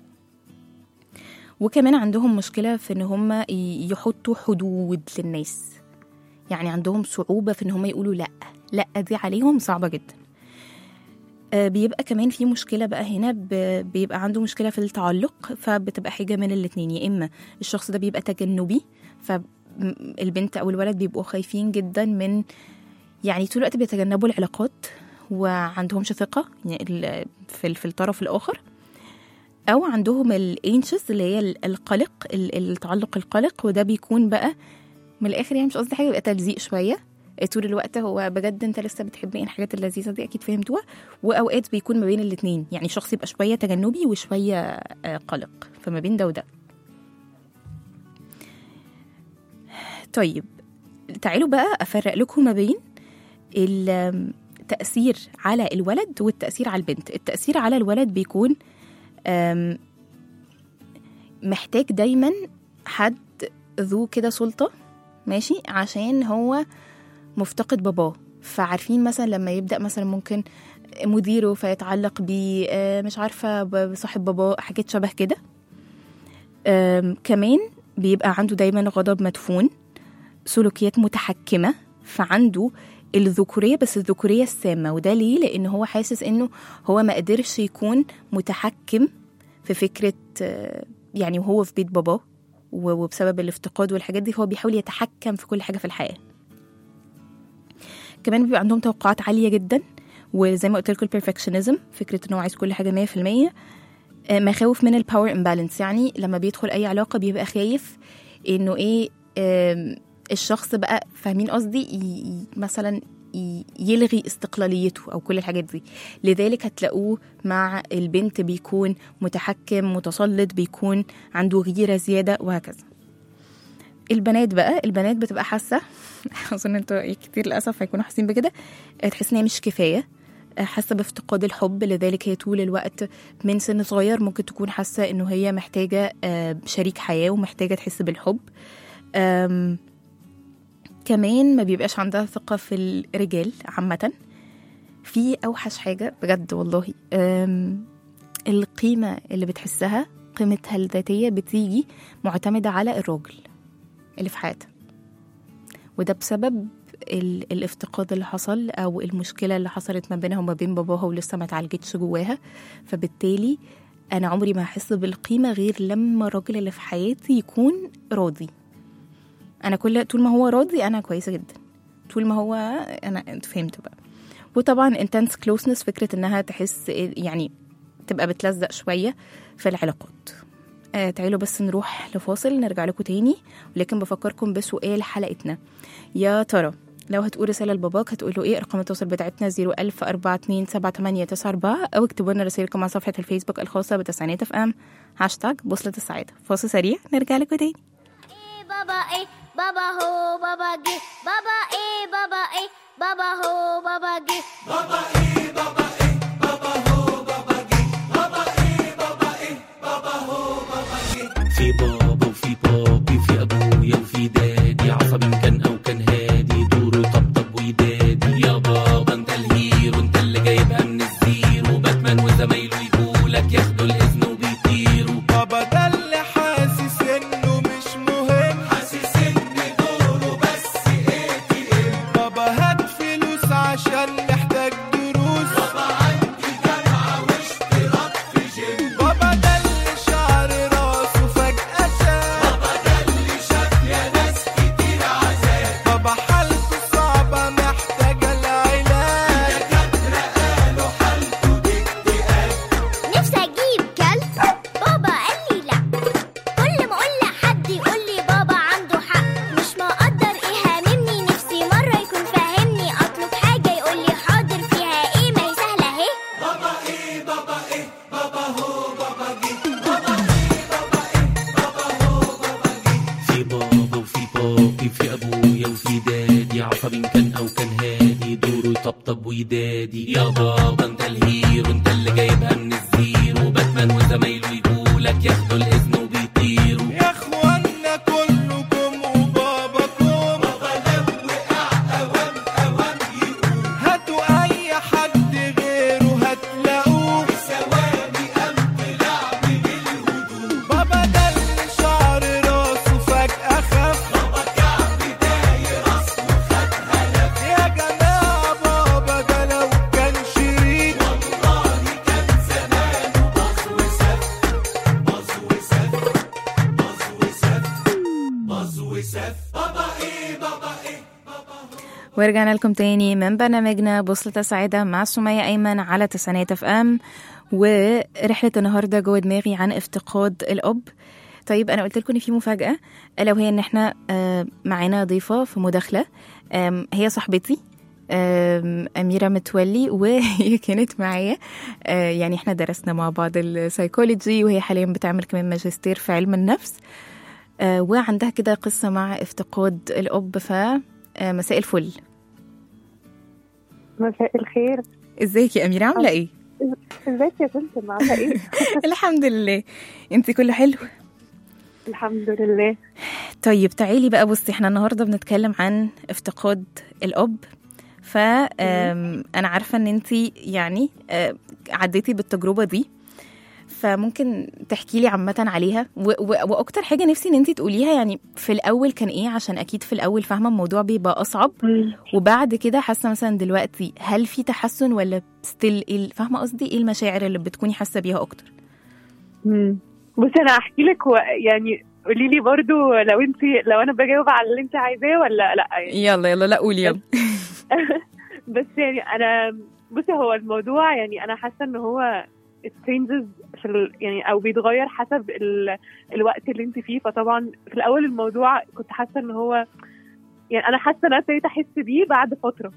وكمان عندهم مشكله في ان هم ي- يحطوا حدود للناس يعني عندهم صعوبه في ان هم يقولوا لا لا دي عليهم صعبه جدا آه، بيبقى كمان في مشكله بقى هنا ب- بيبقى عنده مشكله في التعلق فبتبقى حاجه من الاتنين يا اما الشخص ده بيبقى تجنبي فالبنت او الولد بيبقوا خايفين جدا من يعني طول الوقت بيتجنبوا العلاقات وعندهمش ثقة يعني ال- في ال- في الطرف الآخر أو عندهم الانشس اللي هي ال- القلق ال- التعلق القلق وده بيكون بقى من الآخر يعني مش قصدي حاجة بيبقى تلزيق شوية طول الوقت هو بجد انت لسه بتحبني الحاجات اللذيذه دي اكيد فهمتوها واوقات بيكون ما بين الاتنين يعني شخص يبقى شويه تجنبي وشويه آه، قلق فما بين ده وده طيب تعالوا بقى افرق لكم ما بين التأثير على الولد والتأثير على البنت التأثير على الولد بيكون أم، محتاج دايما حد ذو كده سلطة ماشي عشان هو مفتقد باباه فعارفين مثلا لما يبدأ مثلا ممكن مديره فيتعلق بيه آه، مش عارفة بصاحب باباه حاجات شبه كده أم، كمان بيبقى عنده دايما غضب مدفون سلوكيات متحكمة فعنده الذكورية بس الذكورية السامة وده ليه؟ لأن هو حاسس إنه هو ما قدرش يكون متحكم في فكرة آه، يعني وهو في بيت باباه و- وبسبب الافتقاد والحاجات دي فهو بيحاول يتحكم في كل حاجة في الحياة كمان بيبقى عندهم توقعات عالية جدا وزي ما قلت لكم البرفكشنزم فكرة إن هو عايز كل حاجة 100% آه، مخاوف من الباور امبالانس يعني لما بيدخل أي علاقة بيبقى خايف إنه إيه آم، الشخص بقى فاهمين قصدي ي- ي- مثلا ي- يلغي استقلاليته او كل الحاجات دي لذلك هتلاقوه مع البنت بيكون متحكم متسلط بيكون عنده غيره زياده وهكذا البنات بقى البنات بتبقى حاسه اظن انتوا كتير للاسف هيكونوا حاسين بكده آه، تحس ان هي مش كفايه آه، حاسه بافتقاد الحب لذلك هي طول الوقت من سن صغير ممكن تكون حاسه انه هي محتاجه آه، شريك حياه ومحتاجه تحس بالحب آم، كمان ما بيبقاش عندها ثقه في الرجال عامه في اوحش حاجه بجد والله آم، القيمه اللي بتحسها قيمتها الذاتيه بتيجي معتمده على الراجل اللي في حياتها وده بسبب ال- الافتقاد اللي حصل او المشكله اللي حصلت ما بينها وما بين باباها ولسه ما اتعالجتش جواها فبالتالي انا عمري ما هحس بالقيمه غير لما الراجل اللي في حياتي يكون راضي انا كل طول ما هو راضي انا كويسه جدا طول ما هو انا انت فهمت بقى وطبعا intense closeness فكره انها تحس يعني تبقى بتلزق شويه في العلاقات آه تعالوا بس نروح لفاصل نرجع لكم تاني ولكن بفكركم بسؤال حلقتنا يا ترى لو هتقول رسالة لباباك هتقول له ايه ارقام التواصل بتاعتنا 010427894 او اكتبوا لنا رسائلكم على صفحة الفيسبوك الخاصة بتسعينات اف ام هاشتاج بوصلة السعادة فاصل سريع نرجع لكم تاني ايه بابا ايه بابا هو بابا جه بابا ايه بابا ايه بابا هو بابا جه في بابا وفي بابي في ابويا وفي دادي عصبي إن كان او كان هادي دوره طبطب ويدادي يا بابا انت الهيرو انت اللي جايبها من الزيرو باتمان وزمايله يقولك ياخدوا الاذن وبيطيروا بابا ده اللي حاسس انه مش مهم حاسس ان دوره بس اي تي ام بابا هات فلوس عشان محتاج دروس بابا عندي جامعة واشتراك في جيم بابا ده اللي شعر راسه فجأة شاب بابا ده اللي شاف يا ناس كتير عذاب بابا حالته صعبة محتاجة العلاج الدكاترة قالوا حالته دي اكتئاب نفسي اجيب كلب بابا قال لي لا كل ما اقول لحد يقول لي بابا عنده حق مش مقدر ايه هاممني نفسي مره يكون فاهمني اطلب حاجه يقول لي حاضر فيها ايه ما هي سهله اهي بابا ايه بابا ايه بابا هو بابا جه في بابا وفي بابي في ابويا وفي دادي عصبي إن كان او كان هادي دوره يطبطب ويدادي يا بابا انت الهيرو انت اللي جايبها من الزيرو باتمان وزمايله يقولك ياخدوا الاذن وبيطيروا يا اخوانا كلكم وباباكم بابا لو وقع اوام اوام يقوم هاتوا اي حد غيره هتلاقوه في ثواني قام طلع من الهدوء بابا ده اللي شعر راسه فجأة خف بابا كعب داير اصله خد هلف يا جماعة بابا ده لو كان شريك والله كان زمانه باظ وسف باظ وسف باظ وسف باظ وسف بابا ايه بابا ايه ورجعنا لكم تاني من برنامجنا بوصلة السعادة مع سمية أيمن على تسعينات اف ام ورحلة النهاردة جوه دماغي عن افتقاد الأب طيب أنا قلت لكم إن في مفاجأة ألا وهي إن إحنا آه، معانا ضيفة في مداخلة آم، هي صاحبتي آم، أميرة متولي وهي كانت معايا آه، يعني إحنا درسنا مع بعض السايكولوجي وهي حاليا بتعمل كمان ماجستير في علم النفس آه، وعندها كده قصة مع افتقاد الأب فمساء الفل مساء الخير ازيك يا أميرة عاملة إيه؟ ازيك يا بنت عامله ايه الحمد لله انت كله حلو الحمد لله طيب تعالي بقى بصي احنا النهارده بنتكلم عن افتقاد الاب ف آم، انا عارفه ان انت يعني آه، عديتي بالتجربه دي فممكن تحكي لي عامه عليها و- و- واكتر حاجه نفسي ان انت تقوليها يعني في الاول كان ايه عشان اكيد في الاول فاهمه الموضوع بيبقى اصعب وبعد كده حاسه مثلا دلوقتي هل في تحسن ولا ستيل ايه فاهمه قصدي ايه المشاعر اللي بتكوني حاسه بيها اكتر مم. بصي انا هحكي لك و... يعني قولي لي برضو لو انت لو انا بجاوب على اللي انت عايزاه ولا لا يعني يلا يلا لا قولي يلا بس يعني انا بصي هو الموضوع يعني انا حاسه ان هو it changes في ال... يعني او بيتغير حسب ال... الوقت اللي انت فيه فطبعا في الاول الموضوع كنت حاسه ان هو يعني انا حاسه ان انا ابتديت احس بيه بعد فتره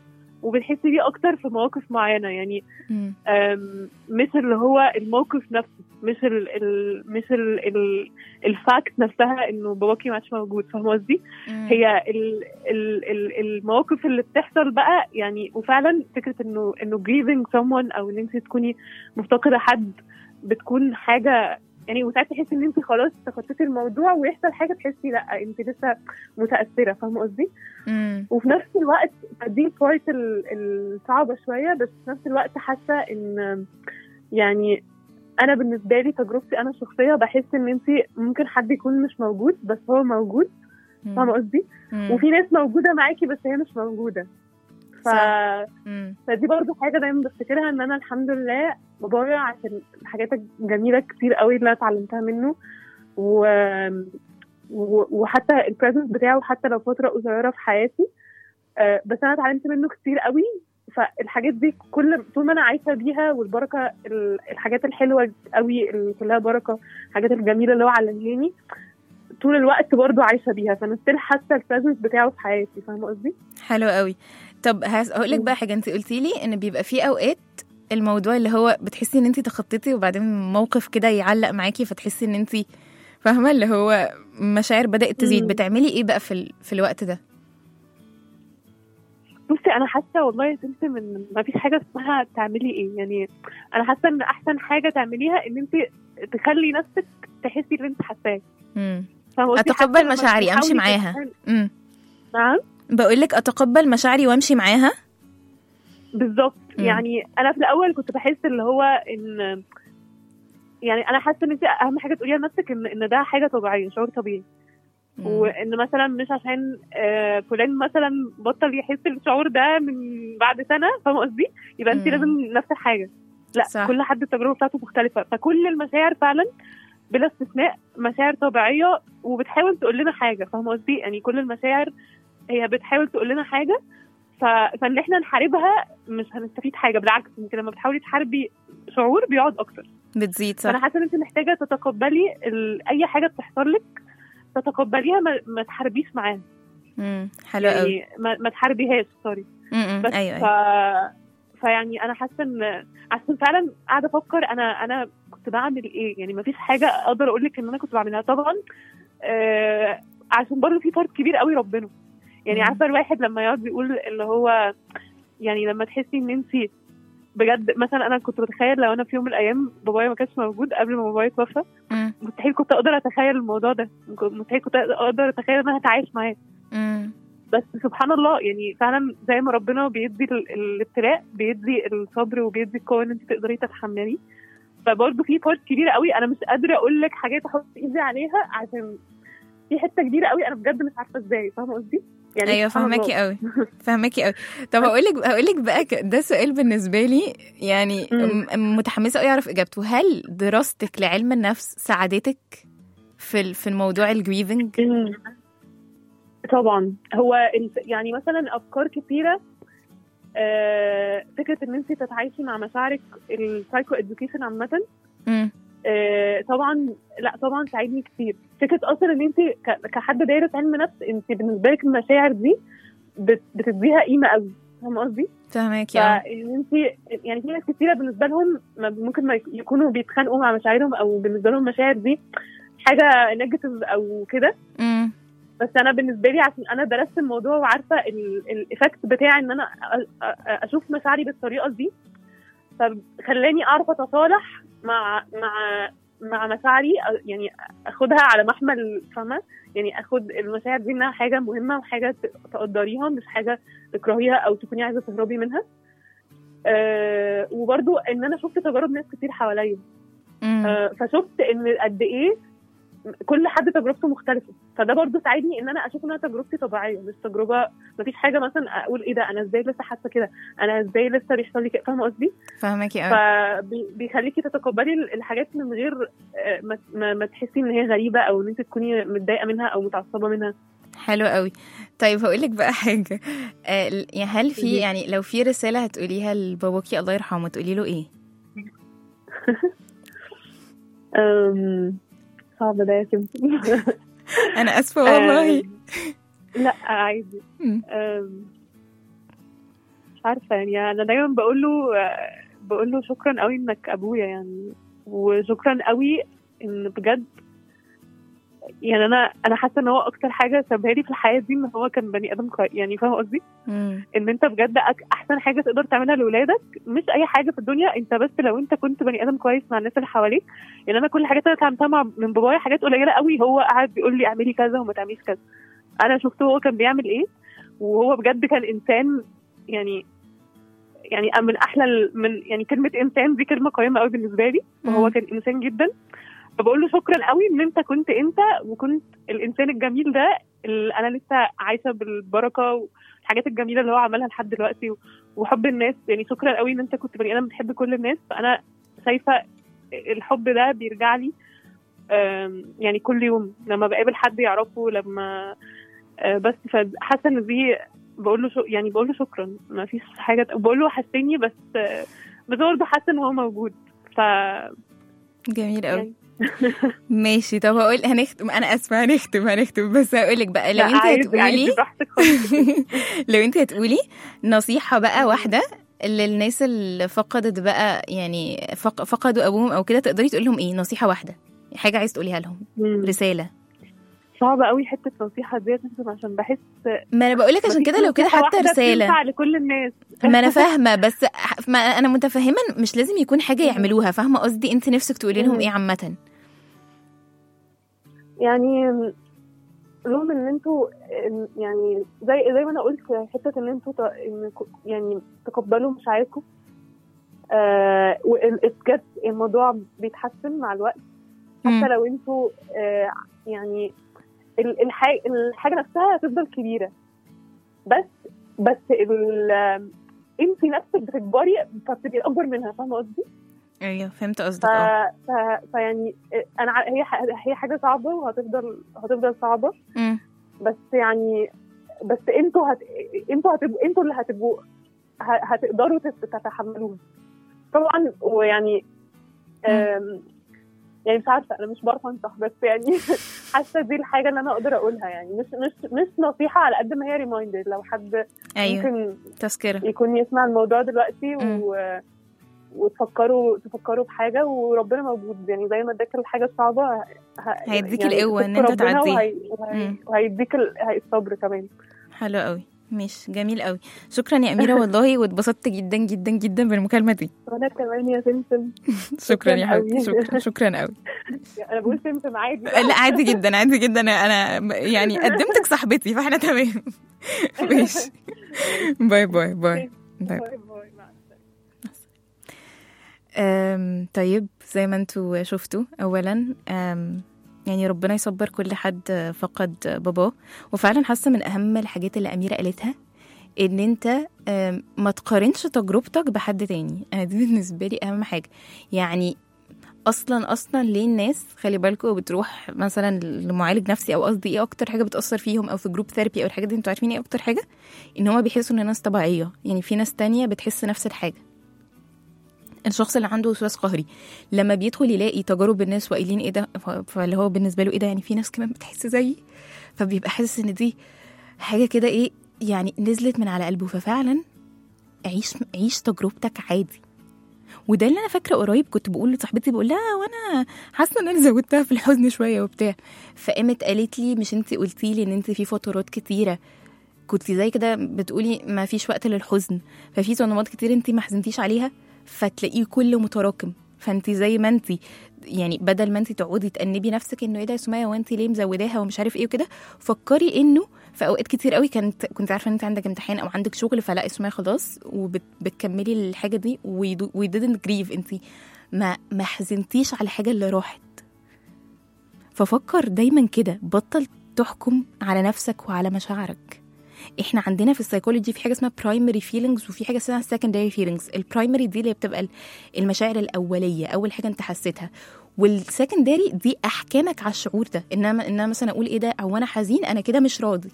وبتحسي بيه اكتر في مواقف معينه يعني مم. أم، مش اللي هو الموقف نفسه مش ال ال مش ال ال الفاكت نفسها انه باباكي ما عادش موجود فاهمه قصدي؟ مم. هي ال ال ال المواقف اللي بتحصل بقى يعني وفعلا فكره انه انه grieving someone او ان انت تكوني مفتقده حد بتكون حاجه يعني وساعات تحسي ان انت خلاص تخطيتي الموضوع ويحصل حاجه تحسي لا انت لسه متاثره فاهمه قصدي؟ مم. وفي نفس الوقت دي البارت ال- الصعبة شوية بس في نفس الوقت حاسة ان يعني انا بالنسبة لي تجربتي انا الشخصية بحس ان انت ممكن حد يكون مش موجود بس هو موجود مم. فاهمة قصدي؟ مم. وفي ناس موجودة معاكي بس هي مش موجودة ف... صح. مم. فدي برضو حاجة دايما بفتكرها ان انا الحمد لله بابايا عشان الحاجات الجميلة كتير قوي اللي انا اتعلمتها منه و... و... وحتى البريزنس بتاعه حتى لو فترة قصيرة في حياتي آه، بس انا اتعلمت منه كتير قوي فالحاجات دي كل طول ما انا عايشه بيها والبركه ال- الحاجات الحلوه قوي اللي كلها بركه الحاجات الجميله اللي هو علمهاني طول الوقت برضو عايشه بيها فانا ستيل حاسه البريزنس بتاعه في حياتي فاهمه قصدي؟ حلو قوي طب هقول لك بقى حاجه انت قلتي لي ان بيبقى في اوقات الموضوع اللي هو بتحسي ان انت تخطيتي وبعدين موقف كده يعلق معاكي فتحسي ان انت فاهمه اللي هو مشاعر بدات تزيد مم. بتعملي ايه بقى في ال... في الوقت ده بصي انا حاسه والله يا سمسم من ما فيش حاجه اسمها تعملي ايه يعني انا حاسه ان احسن حاجه تعمليها ان انت تخلي نفسك تحسي اللي انت حاساه مم. فاهمة قصدي؟ أتقبل حتى لما مشاعري، أمشي تحاولي معاها. تتخيلي- مم. نعم بقول لك اتقبل مشاعري وامشي معاها بالظبط مم. يعني انا في الاول كنت بحس اللي هو ان يعني انا حاسه ان انت اهم حاجه تقوليها لنفسك ان ان ده حاجه طبيعيه شعور طبيعي مم. وان مثلا مش عشان آه، فلان مثلا بطل يحس الشعور ده من بعد سنه فاهمه قصدي يبقى انت مم. لازم نفس الحاجه لا صح. كل حد التجربه بتاعته مختلفه فكل المشاعر فعلا بلا استثناء مشاعر طبيعيه وبتحاول تقول لنا حاجه فاهمه قصدي يعني كل المشاعر هي بتحاول تقول لنا حاجه ف... فان احنا نحاربها مش هنستفيد حاجه بالعكس يمكن لما بتحاولي تحاربي شعور بيقعد اكتر بتزيد فانا صح حاسه ان انت محتاجه تتقبلي ال... اي حاجه بتحصل لك تتقبليها ما, ما تحاربيش معاها مم. حلو قوي يعني ما, ما تحاربيهاش سوري مم. بس ايوه ف... ايوه فيعني انا حاسه ان عشان فعلا قاعده افكر انا انا كنت بعمل ايه يعني ما فيش حاجه اقدر اقول لك ان انا كنت بعملها طبعا آه عشان برضه في فرق كبير قوي ربنا يعني مم. عارفه الواحد لما يقعد يقول اللي هو يعني لما تحسي ان انت بجد مثلا انا كنت بتخيل لو انا في يوم من الايام بابايا ما كانش موجود قبل ما بابايا يتوفى مم. مستحيل كنت اقدر اتخيل الموضوع ده مستحيل كنت اقدر اتخيل ان انا هتعايش معاه مم. بس سبحان الله يعني فعلا زي ما ربنا بيدي ال- الابتلاء بيدي الصبر وبيدي القوه ان انت تقدري تتحملي فبرضه في بارت كبيره قوي انا مش قادره اقول لك حاجات احط ايدي عليها عشان في حته كبيره قوي انا بجد مش عارفه ازاي فاهمه قصدي؟ يعني ايوه سبحان الله. فهماكي قوي فهماكي قوي طب هقول لك هقول لك بقى ك- ده سؤال بالنسبه لي يعني مم. م- متحمسه قوي اعرف اجابته هل دراستك لعلم النفس ساعدتك في ال- في الموضوع الجريفنج مم. طبعا هو ال- يعني مثلا افكار كتيره آه، فكره ان انت تتعايشي مع مشاعرك السايكو اديوكيشن عامه مم. آه، طبعا لا طبعا ساعدني كتير فكره اصلا ان انت ك- كحد دايره علم نفس انت بالنسبه لك المشاعر دي بت- بتديها قيمه قوي فاهمه قصدي؟ فهماكي اه فان انت يعني في ناس كتيره بالنسبه لهم ما- ممكن ما يك- يكونوا بيتخانقوا مع مشاعرهم او بالنسبه لهم المشاعر دي حاجه نيجاتيف او كده مم. بس انا بالنسبه لي عشان انا درست الموضوع وعارفه الايفكت بتاع ان انا أ- أ- اشوف مشاعري بالطريقه دي فخلاني اعرف اتصالح مع مع مع مشاعري أ- يعني اخدها على محمل فاهمه يعني اخد المشاعر دي انها حاجه مهمه وحاجه ت- تقدريها مش حاجه تكرهيها او تكوني عايزه تهربي منها أه وبرضو ان انا شفت تجارب ناس كتير حواليا مم. آه، فشفت ان قد ايه كل حد تجربته مختلفه فده برضو ساعدني ان انا اشوف انها تجربتي طبيعيه مش تجربه مفيش حاجه مثلا اقول ايه ده انا ازاي لسه حاسه كده انا ازاي لسه بيحصل لي كده فاهمه قصدي فهماكي قوي فبيخليكي تتقبلي ال- الحاجات من غير آه، ما, ما, ما تحسي ان هي غريبه او ان انت تكوني متضايقه منها او متعصبه منها حلو قوي طيب هقول لك بقى حاجه آه، ل- يعني هل في قولي. يعني لو في رساله هتقوليها لباباكي الله يرحمه تقولي له ايه أم، صعب ده يا سمسم انا اسفه والله أم، لا عادي مم. أم، عارفه يعني انا دايما بقول له آه، بقول له شكرا قوي انك ابويا يعني وشكرا قوي ان بجد يعني انا انا حاسه ان هو اكتر حاجه سابها لي في الحياه دي ان هو كان بني ادم كويس يعني فاهم قصدي مم. ان انت بجد أك- احسن حاجه تقدر تعملها لاولادك مش اي حاجه في الدنيا انت بس لو انت كنت بني ادم كويس مع الناس اللي حواليك يعني انا كل الحاجات اللي اتعلمتها مع من بابايا حاجات قليله قوي هو قاعد بيقول لي اعملي كذا وما تعمليش كذا انا شفته هو كان بيعمل ايه وهو بجد كان انسان يعني يعني من احلى ال- من يعني كلمه انسان دي كلمه قيمه قوي بالنسبه لي وهو مم. كان انسان جدا فبقول له شكرا قوي ان انت كنت انت وكنت الانسان الجميل ده اللي انا لسه عايشه بالبركه والحاجات الجميله اللي هو عملها لحد دلوقتي و- وحب الناس يعني شكرا قوي ان انت كنت بني ادم بتحب كل الناس فانا شايفه الحب ده بيرجع لي آم، يعني كل يوم لما بقابل حد يعرفه لما آه، بس فحاسه ان دي بقول له شو يعني بقول له شكرا ما فيش حاجه بقول له وحشتني بس آه، بس برضه حاسه ان هو موجود ف جميل قوي يعني- ماشي طب هقول هنختم انا اسفه هنختم هنختم بس هقول لك بقى لو لا، انت عادي- هتقولي عادي براحتك خالص. لو انت هتقولي نصيحة بقى واحدة للناس اللي فقدت بقى يعني فق... فقدوا ابوهم او كده تقدري تقول لهم ايه نصيحة واحدة حاجة عايز تقوليها لهم مم. رسالة صعبة قوي حتة النصيحة ديت عشان بحس ما انا بقول لك عشان مفيش كده لو كده نصيحة حتى واحدة رسالة بتنفع لكل الناس ما انا فاهمة بس ح- ما انا متفهمة مش لازم يكون حاجة يعملوها فاهمة قصدي انت نفسك تقولي لهم مم. ايه عامة يعني لهم ان انتوا إن- يعني زي زي ما انا قلت حته ان انتوا ت- إن ك- يعني تقبلوا مشاعركم آه والاسكات الموضوع بيتحسن مع الوقت مم. حتى لو انتوا آه يعني ال- الحاجه الحاجه نفسها هتفضل كبيره بس بس ال- انت نفسك بتكبري فبتبقي اكبر منها فاهمه قصدي؟ ايوه فهمت ف... قصدك اه ف... فيعني انا ع- هي ح- هي حاجه صعبه وهتفضل هتفضل صعبه مم. بس يعني بس انتوا هت... انتوا هتبقوا انتوا اللي هتبقوا ه... هتقدروا تت- تتحملوها طبعا ويعني أم... يعني مش عارفه انا مش بعرف انصح بس يعني حاسه دي الحاجه اللي انا اقدر اقولها يعني مش مش مش نصيحه على قد ما هي ريمايندر لو حد ايوه ممكن تذكرة يكون يسمع الموضوع دلوقتي مم. و... وتفكروا تفكروا بحاجه وربنا موجود يعني زي ما اداك الحاجه الصعبه ه... هيديك القوة إن أنت ربنا تعديها. وهي... وهي... مم. وهيديك ال... هي- الصبر كمان حلو قوي مش جميل قوي شكرا يا أميرة والله واتبسطت جدا جدا جدا بالمكالمة دي وانا كمان يا سمسم شكرا يا شكراً حبيبتي قوي. شكرا شكرا قوي انا بقول سمسم عادي لا عادي جدا عادي جدا انا أنا يعني قدمتك صاحبتي فاحنا تمام ماشي باي باي باي باي باي باي مع أم، طيب زي ما انتوا شفتوا اولا أم، يعني ربنا يصبر كل حد فقد باباه وفعلا حاسه من اهم الحاجات اللي اميره قالتها ان انت أم، ما تقارنش تجربتك بحد تاني انا دي بالنسبه لي اهم حاجه يعني اصلا اصلا ليه الناس خلي بالكم بتروح مثلا لمعالج نفسي او قصدي ايه اكتر حاجه بتاثر فيهم او في جروب ثيرابي او الحاجات دي انتوا عارفين ايه اكتر حاجه ان هما بيحسوا ان ناس طبيعيه يعني في ناس تانية بتحس نفس الحاجه الشخص اللي عنده وسواس قهري لما بيدخل يلاقي تجارب الناس وقايلين ايه ده ف- فاللي هو بالنسبه له ايه ده يعني في ناس كمان بتحس زيي فبيبقى حاسس ان دي حاجه كده ايه يعني نزلت من على قلبه ففعلا عيش عيش تجربتك عادي وده اللي انا فاكره قريب كنت بقول لصاحبتي بقول لها وانا حاسه ان انا زودتها في الحزن شويه وبتاع فقامت قالت لي مش انت قلتي لي ان انت في فترات كتيره كنت زي كده بتقولي ما فيش وقت للحزن ففي صدمات كتير انت ما حزنتيش عليها فتلاقيه كله متراكم فانت زي ما انت يعني بدل ما انت تقعدي تأنبي نفسك انه ايه ده يا سميه وانت ليه مزوداها ومش عارف ايه وكده فكري انه في اوقات كتير قوي كانت كنت عارفه ان انت عندك امتحان او عندك شغل فلا اسمها خلاص وبتكملي الحاجه دي وي didn't grieve انت ما ما حزنتيش على الحاجه اللي راحت ففكر دايما كده بطل تحكم على نفسك وعلى مشاعرك احنا عندنا في السايكولوجي في حاجه اسمها برايمري فيلينجز وفي حاجه اسمها سكندري فيلينجز البرايمري دي اللي بتبقى المشاعر الاوليه اول حاجه انت حسيتها والسكندري دي احكامك على الشعور ده انما انما مثلا اقول ايه ده او انا حزين انا كده مش راضي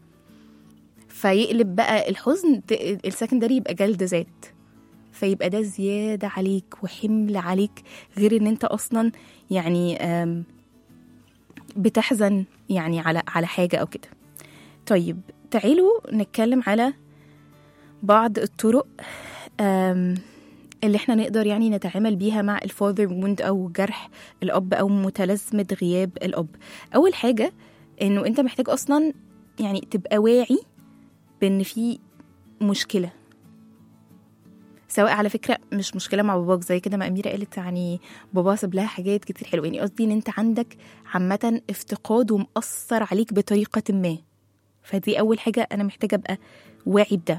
فيقلب بقى الحزن ت- السكندري يبقى جلد ذات فيبقى ده زياده عليك وحمل عليك غير ان انت اصلا يعني آم، بتحزن يعني على على حاجه او كده طيب تعالوا نتكلم على بعض الطرق آم، اللي احنا نقدر يعني نتعامل بيها مع الفاذر ووند او جرح الاب او متلازمه غياب الاب اول حاجه انه انت محتاج اصلا يعني تبقى واعي بان في مشكله سواء على فكره مش مشكله مع باباك زي كده ما اميره قالت يعني بابا ساب لها حاجات كتير حلوه يعني قصدي ان انت عندك عامه افتقاد ومأثر عليك بطريقه ما فدي اول حاجه انا محتاجه ابقى واعي بده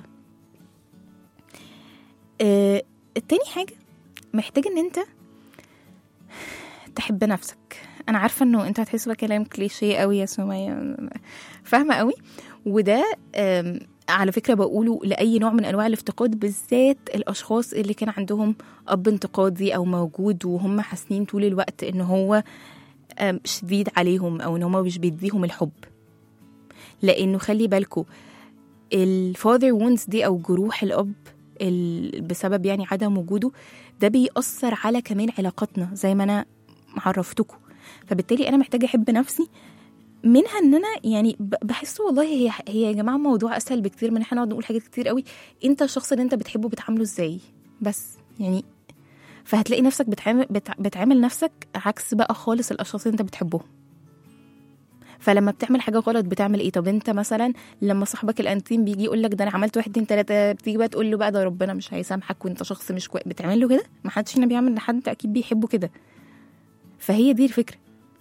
آه التاني حاجه محتاج ان انت تحب نفسك انا عارفه انه انت هتحس كلام كليشيه قوي يا سمية فاهمه قوي وده آم، على فكره بقوله لاي نوع من انواع الافتقاد بالذات الاشخاص اللي كان عندهم اب انتقادي او موجود وهم حاسين طول الوقت ان هو آم، شديد عليهم او ان هو مش بيديهم الحب لانه خلي بالكوا الفاذر وونز دي او جروح الاب ال- بسبب يعني عدم وجوده ده بيأثر على كمان علاقاتنا زي ما انا عرفتكم فبالتالي انا محتاجه احب نفسي منها ان انا يعني ب- بحس والله هي هي يا جماعه موضوع اسهل بكتير من احنا نقعد نقول حاجات كتير قوي انت الشخص اللي انت بتحبه بتعامله ازاي بس يعني فهتلاقي نفسك بتعامل بتع- بتعامل نفسك عكس بقى خالص الاشخاص اللي انت بتحبهم فلما بتعمل حاجه غلط بتعمل ايه طب انت مثلا لما صاحبك الانتيم بيجي يقول لك ده انا عملت واحد اتنين تلاته بتيجي بقى تقول له بقى ده ربنا مش هيسامحك وانت شخص مش كويس بتعمل له كده ما حدش فينا بيعمل لحد اكيد بيحبه كده فهي دي الفكره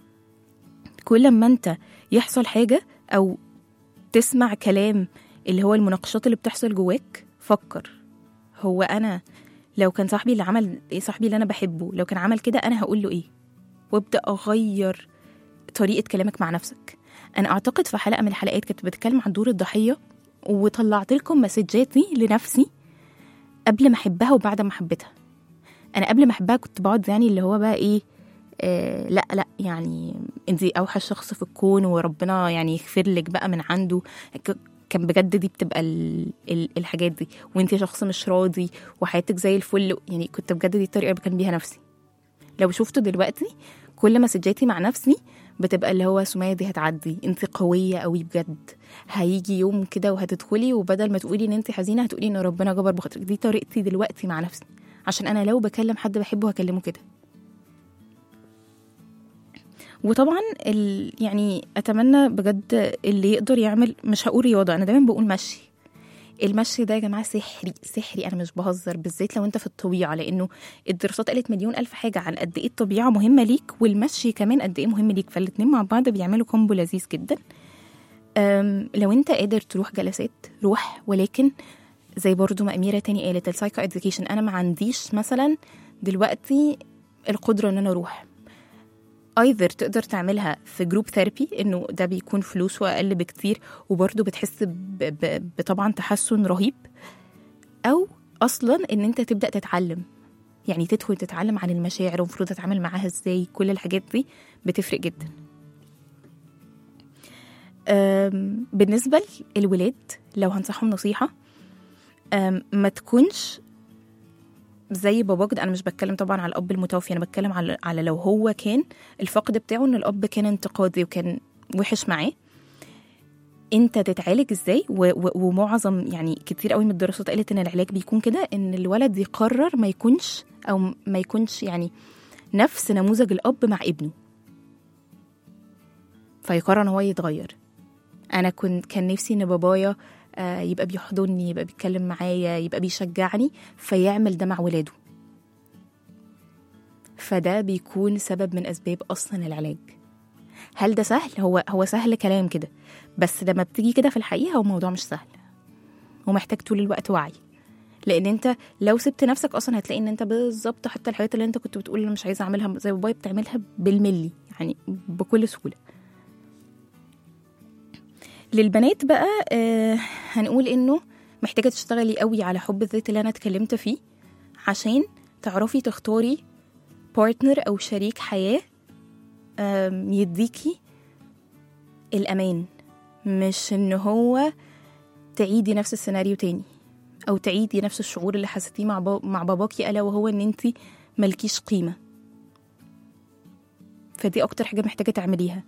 كل ما انت يحصل حاجه او تسمع كلام اللي هو المناقشات اللي بتحصل جواك فكر هو انا لو كان صاحبي اللي عمل ايه صاحبي اللي انا بحبه لو كان عمل كده انا هقول له ايه وابدا اغير طريقه كلامك مع نفسك انا اعتقد في حلقه من الحلقات كنت بتكلم عن دور الضحيه وطلعت لكم مسجاتي لنفسي قبل ما احبها وبعد ما حبيتها انا قبل ما احبها كنت بقعد يعني اللي هو بقى ايه آه لا لا يعني انت اوحش شخص في الكون وربنا يعني يغفر لك بقى من عنده ك- كان بجد دي بتبقى ال ال الحاجات دي وانت شخص مش راضي وحياتك زي الفل يعني كنت بجد دي الطريقه اللي بكلم بيها نفسي لو شفته دلوقتي كل مسجاتي مع نفسي بتبقى اللي هو سمية دي هتعدي انت قوية قوي بجد هيجي يوم كده وهتدخلي وبدل ما تقولي ان انت حزينة هتقولي ان ربنا جبر بخاطرك دي طريقتي دلوقتي مع نفسي عشان انا لو بكلم حد بحبه هكلمه كده وطبعا ال... يعني اتمنى بجد اللي يقدر يعمل مش هقول رياضه انا دايما بقول مشي المشي ده يا جماعه سحري سحري انا مش بهزر بالذات لو انت في الطبيعه لانه الدراسات قالت مليون الف حاجه عن قد ايه الطبيعه مهمه ليك والمشي كمان قد ايه مهم ليك فالاتنين مع بعض بيعملوا كومبو لذيذ جدا أم، لو انت قادر تروح جلسات روح ولكن زي برضو ما اميره تاني قالت السايكو اديوكيشن انا ما عنديش مثلا دلوقتي القدره ان انا اروح ايذر تقدر تعملها في جروب ثيرابي انه ده بيكون فلوسه اقل بكتير وبرضه بتحس ب- ب- بطبعا تحسن رهيب او اصلا ان انت تبدا تتعلم يعني تدخل تتعلم عن المشاعر ومفروض اتعامل معاها ازاي كل الحاجات دي بتفرق جدا أم، بالنسبة للولاد لو هنصحهم نصيحة أم، ما تكونش زي باباك ده انا مش بتكلم طبعا على الاب المتوفي انا بتكلم على على لو هو كان الفقد بتاعه ان الاب كان انتقادي وكان وحش معاه انت تتعالج ازاي و و ومعظم يعني كتير قوي من الدراسات قالت ان العلاج بيكون كده ان الولد يقرر ما يكونش او ما يكونش يعني نفس نموذج الاب مع ابنه فيقرر ان هو يتغير انا كنت كان نفسي ان بابايا آه، يبقى بيحضني يبقى بيتكلم معايا يبقى بيشجعني فيعمل ده مع ولاده فده بيكون سبب من اسباب اصلا العلاج هل ده سهل هو هو سهل كلام كده بس لما بتيجي كده في الحقيقه هو الموضوع مش سهل ومحتاج طول الوقت وعي لان انت لو سبت نفسك اصلا هتلاقي ان انت بالظبط حتى الحاجات اللي انت كنت بتقول انا مش عايزه اعملها زي بابايا بتعملها بالملي يعني بكل سهوله للبنات بقى آه هنقول انه محتاجه تشتغلي قوي على حب الذات اللي انا اتكلمت فيه عشان تعرفي تختاري بارتنر او شريك حياه آم، يديكي الامان مش ان هو تعيدي نفس السيناريو تاني او تعيدي نفس الشعور اللي حسيتيه مع با... مع باباكي الا وهو ان انت ملكيش قيمه فدي اكتر حاجه محتاجه تعمليها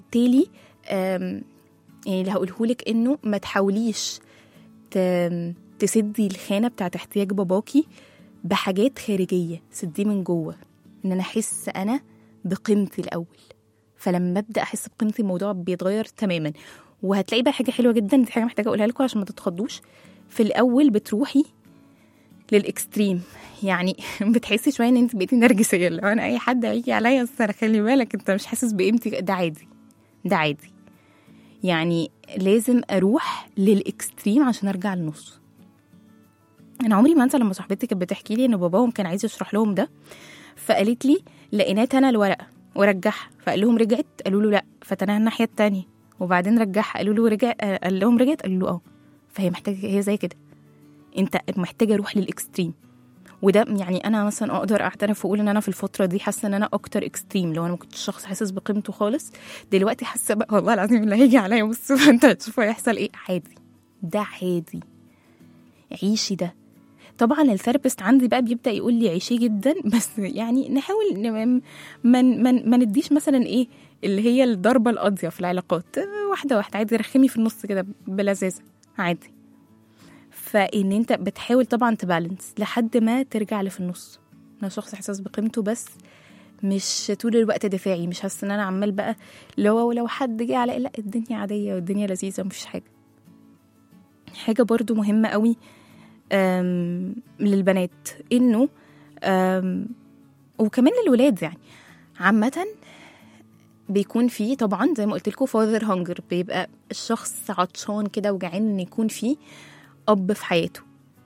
فبالتالي آم، يعني اللي هقولهولك انه ما تحاوليش ت... تسدي الخانه بتاعت احتياج باباكي بحاجات خارجيه سديه من جوه ان انا احس انا بقيمتي الاول فلما ابدا احس بقيمتي الموضوع بيتغير تماما وهتلاقي بقى حاجه حلوه جدا دي حاجه محتاجه اقولها لكم عشان ما تتخضوش في الاول بتروحي للاكستريم يعني بتحسي شويه ان انت بقيتي نرجسيه لو انا اي حد هيجي عليا بس انا خلي بالك انت مش حاسس بقيمتي ده عادي ده عادي يعني لازم اروح للاكستريم عشان ارجع للنص انا عمري ما انسى لما صاحبتي كانت بتحكي لي ان باباهم كان عايز يشرح لهم ده فقالت لي لقينات انا الورقه ورجعها فقال لهم رجعت قالوا له لا فتناها الناحيه التانية وبعدين رجعها قالوا له رجع آه، قال لهم رجعت قالوا له اه فهي محتاجه هي زي كده انت محتاجه اروح للاكستريم وده يعني انا مثلا اقدر اعترف واقول ان انا في الفتره دي حاسه ان انا اكتر اكستريم لو انا ما كنتش شخص حاسس بقيمته خالص دلوقتي حاسه بقى والله العظيم اللي هيجي عليا بص انت هتشوفوا هيحصل ايه عادي ده عادي عيشي ده طبعا الثيرابيست عندي بقى بيبدا يقول لي عيشي جدا بس يعني نحاول ن- ما ما ما نديش مثلا ايه اللي هي الضربه القاضيه في العلاقات واحده واحده عادي رخمي في النص كده بلذاذه عادي فان انت بتحاول طبعا تبالانس لحد ما ترجع لي في النص انا شخص حساس بقيمته بس مش طول الوقت دفاعي مش حاسه ان انا عمال بقى لو لو حد جه على لا الدنيا عاديه والدنيا لذيذه مفيش حاجه حاجه برضو مهمه قوي أم، للبنات انه أم، وكمان للولاد يعني عامة بيكون فيه طبعا زي ما قلت لكم فاذر هانجر بيبقى الشخص عطشان كده وجعان ان يكون فيه اب في حياته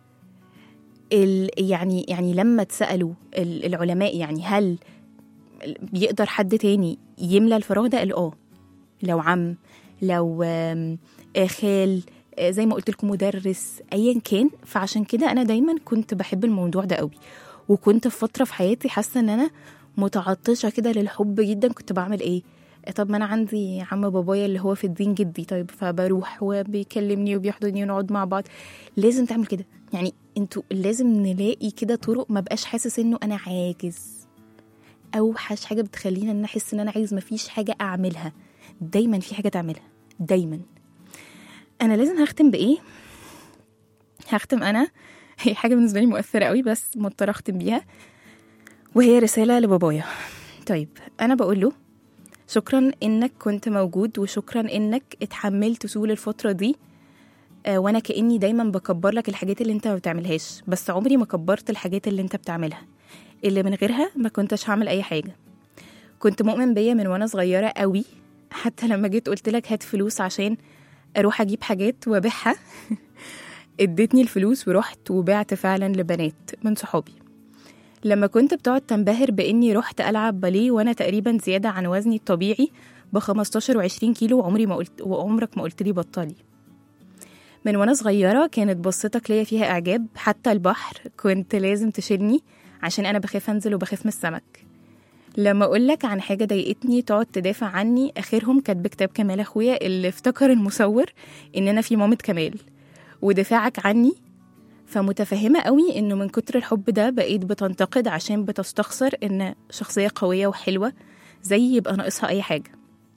ال يعني يعني لما اتسالوا ال- العلماء يعني هل بيقدر حد تاني يملى الفراغ ده قالوا اه لو عم لو آم، آه، خال آه، زي ما قلت لكم مدرس ايا كان فعشان كده انا دايما كنت بحب الموضوع ده قوي وكنت في فتره في حياتي حاسه ان انا متعطشه كده للحب جدا كنت بعمل ايه آه، طب ما انا عندي عم بابايا اللي هو في الدين جدي طيب فبروح وبيكلمني وبيحضني ونقعد مع بعض لازم تعمل كده يعني انتوا لازم نلاقي كده طرق ما بقاش حاسس انه انا عاجز اوحش حاجه بتخلينا ان احس ان انا عايز مفيش حاجه اعملها دايما في حاجه تعملها دايما انا لازم هختم بايه هختم انا هي حاجه بالنسبه لي مؤثره قوي بس مضطره اختم بيها وهي رساله لبابايا طيب انا بقول له شكرا انك كنت موجود وشكرا انك اتحملت طول الفتره دي آه، وانا كاني دايما بكبر لك الحاجات اللي انت ما بتعملهاش بس عمري ما كبرت الحاجات اللي انت بتعملها اللي من غيرها ما كنتش هعمل اي حاجه كنت مؤمن بيا من وانا صغيره قوي حتى لما جيت قلت لك هات فلوس عشان اروح اجيب حاجات وابيعها اديتني الفلوس ورحت وبعت فعلا لبنات من صحابي لما كنت بتقعد تنبهر باني رحت العب باليه وانا تقريبا زياده عن وزني الطبيعي ب 15 و20 كيلو وعمري ما قلت وعمرك ما قلت لي بطلي من وانا صغيره كانت بصتك ليا فيها اعجاب حتى البحر كنت لازم تشيلني عشان انا بخاف انزل وبخاف من السمك لما اقول لك عن حاجه ضايقتني تقعد تدافع عني اخرهم كاتب كتاب كمال اخويا اللي افتكر المصور ان انا في مامة كمال ودفاعك عني فمتفهمة قوي انه من كتر الحب ده بقيت بتنتقد عشان بتستخسر ان شخصية قوية وحلوة زي يبقى ناقصها اي حاجة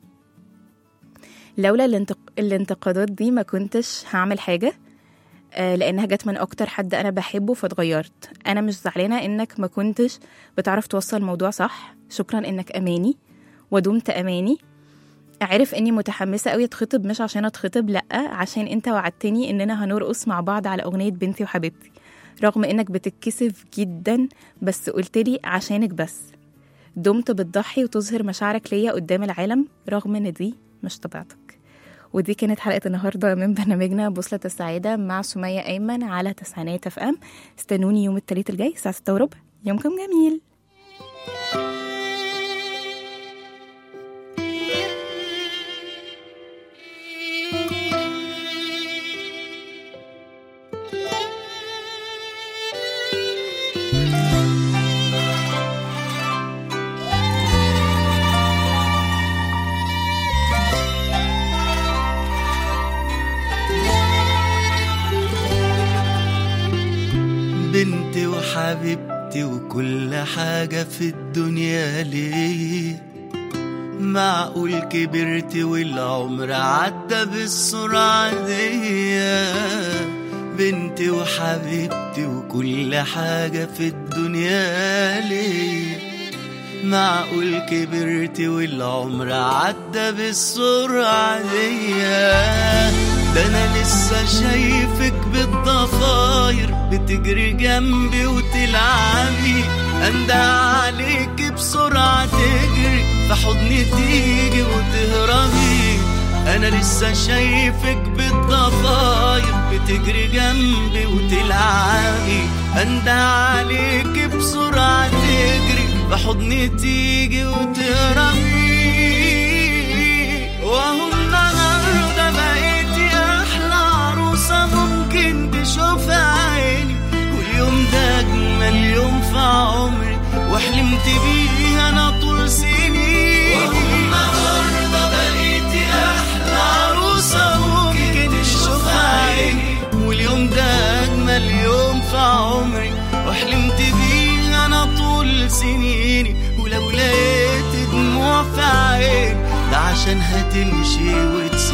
لولا الانتق... الانتقادات دي ما كنتش هعمل حاجة آه، لانها جت من اكتر حد انا بحبه فاتغيرت انا مش زعلانة انك ما كنتش بتعرف توصل الموضوع صح شكرا انك اماني ودمت اماني عارف اني متحمسه قوي اتخطب مش عشان اتخطب لا عشان انت وعدتني اننا هنرقص مع بعض على اغنيه بنتي وحبيبتي رغم انك بتتكسف جدا بس قلتلي عشانك بس دمت بتضحي وتظهر مشاعرك ليا قدام العالم رغم ان دي مش طبيعتك ودي كانت حلقة النهاردة من برنامجنا بوصلة السعادة مع سمية أيمن على تسعينات اف ام استنوني يوم التلات الجاي الساعة 6 وربع يومكم جميل بنتي وحبيبتي وكل حاجة في الدنيا ليه معقول كبرت والعمر عدى بالسرعة دي بنتي وحبيبتي وكل حاجة في الدنيا ليا معقول كبرت والعمر عدى بالسرعة دي ده انا لسه شايفك بالضفاير بتجري جنبي وتلعبي اندى عليك بسرعة تجري في حضني تيجي وتهربي انا لسه شايفك بالضفاير بتجري جنبي وتلعبي اندى عليك بسرعة تجري في حضني تيجي وتهربي وهو النهارده بقيتي احلى عروسه ممكن تشوفها عيني واليوم ده اجمل يوم في عمري وحلمت بيه انا طول سنين وهو النهارده بقيتي احلى عروسه ممكن تشوفها عيني واليوم ده اجمل يوم في عمري وحلمت بيه انا طول سنيني ولو لقيت دموع في عيني ده عشان هتمشي وتسيبني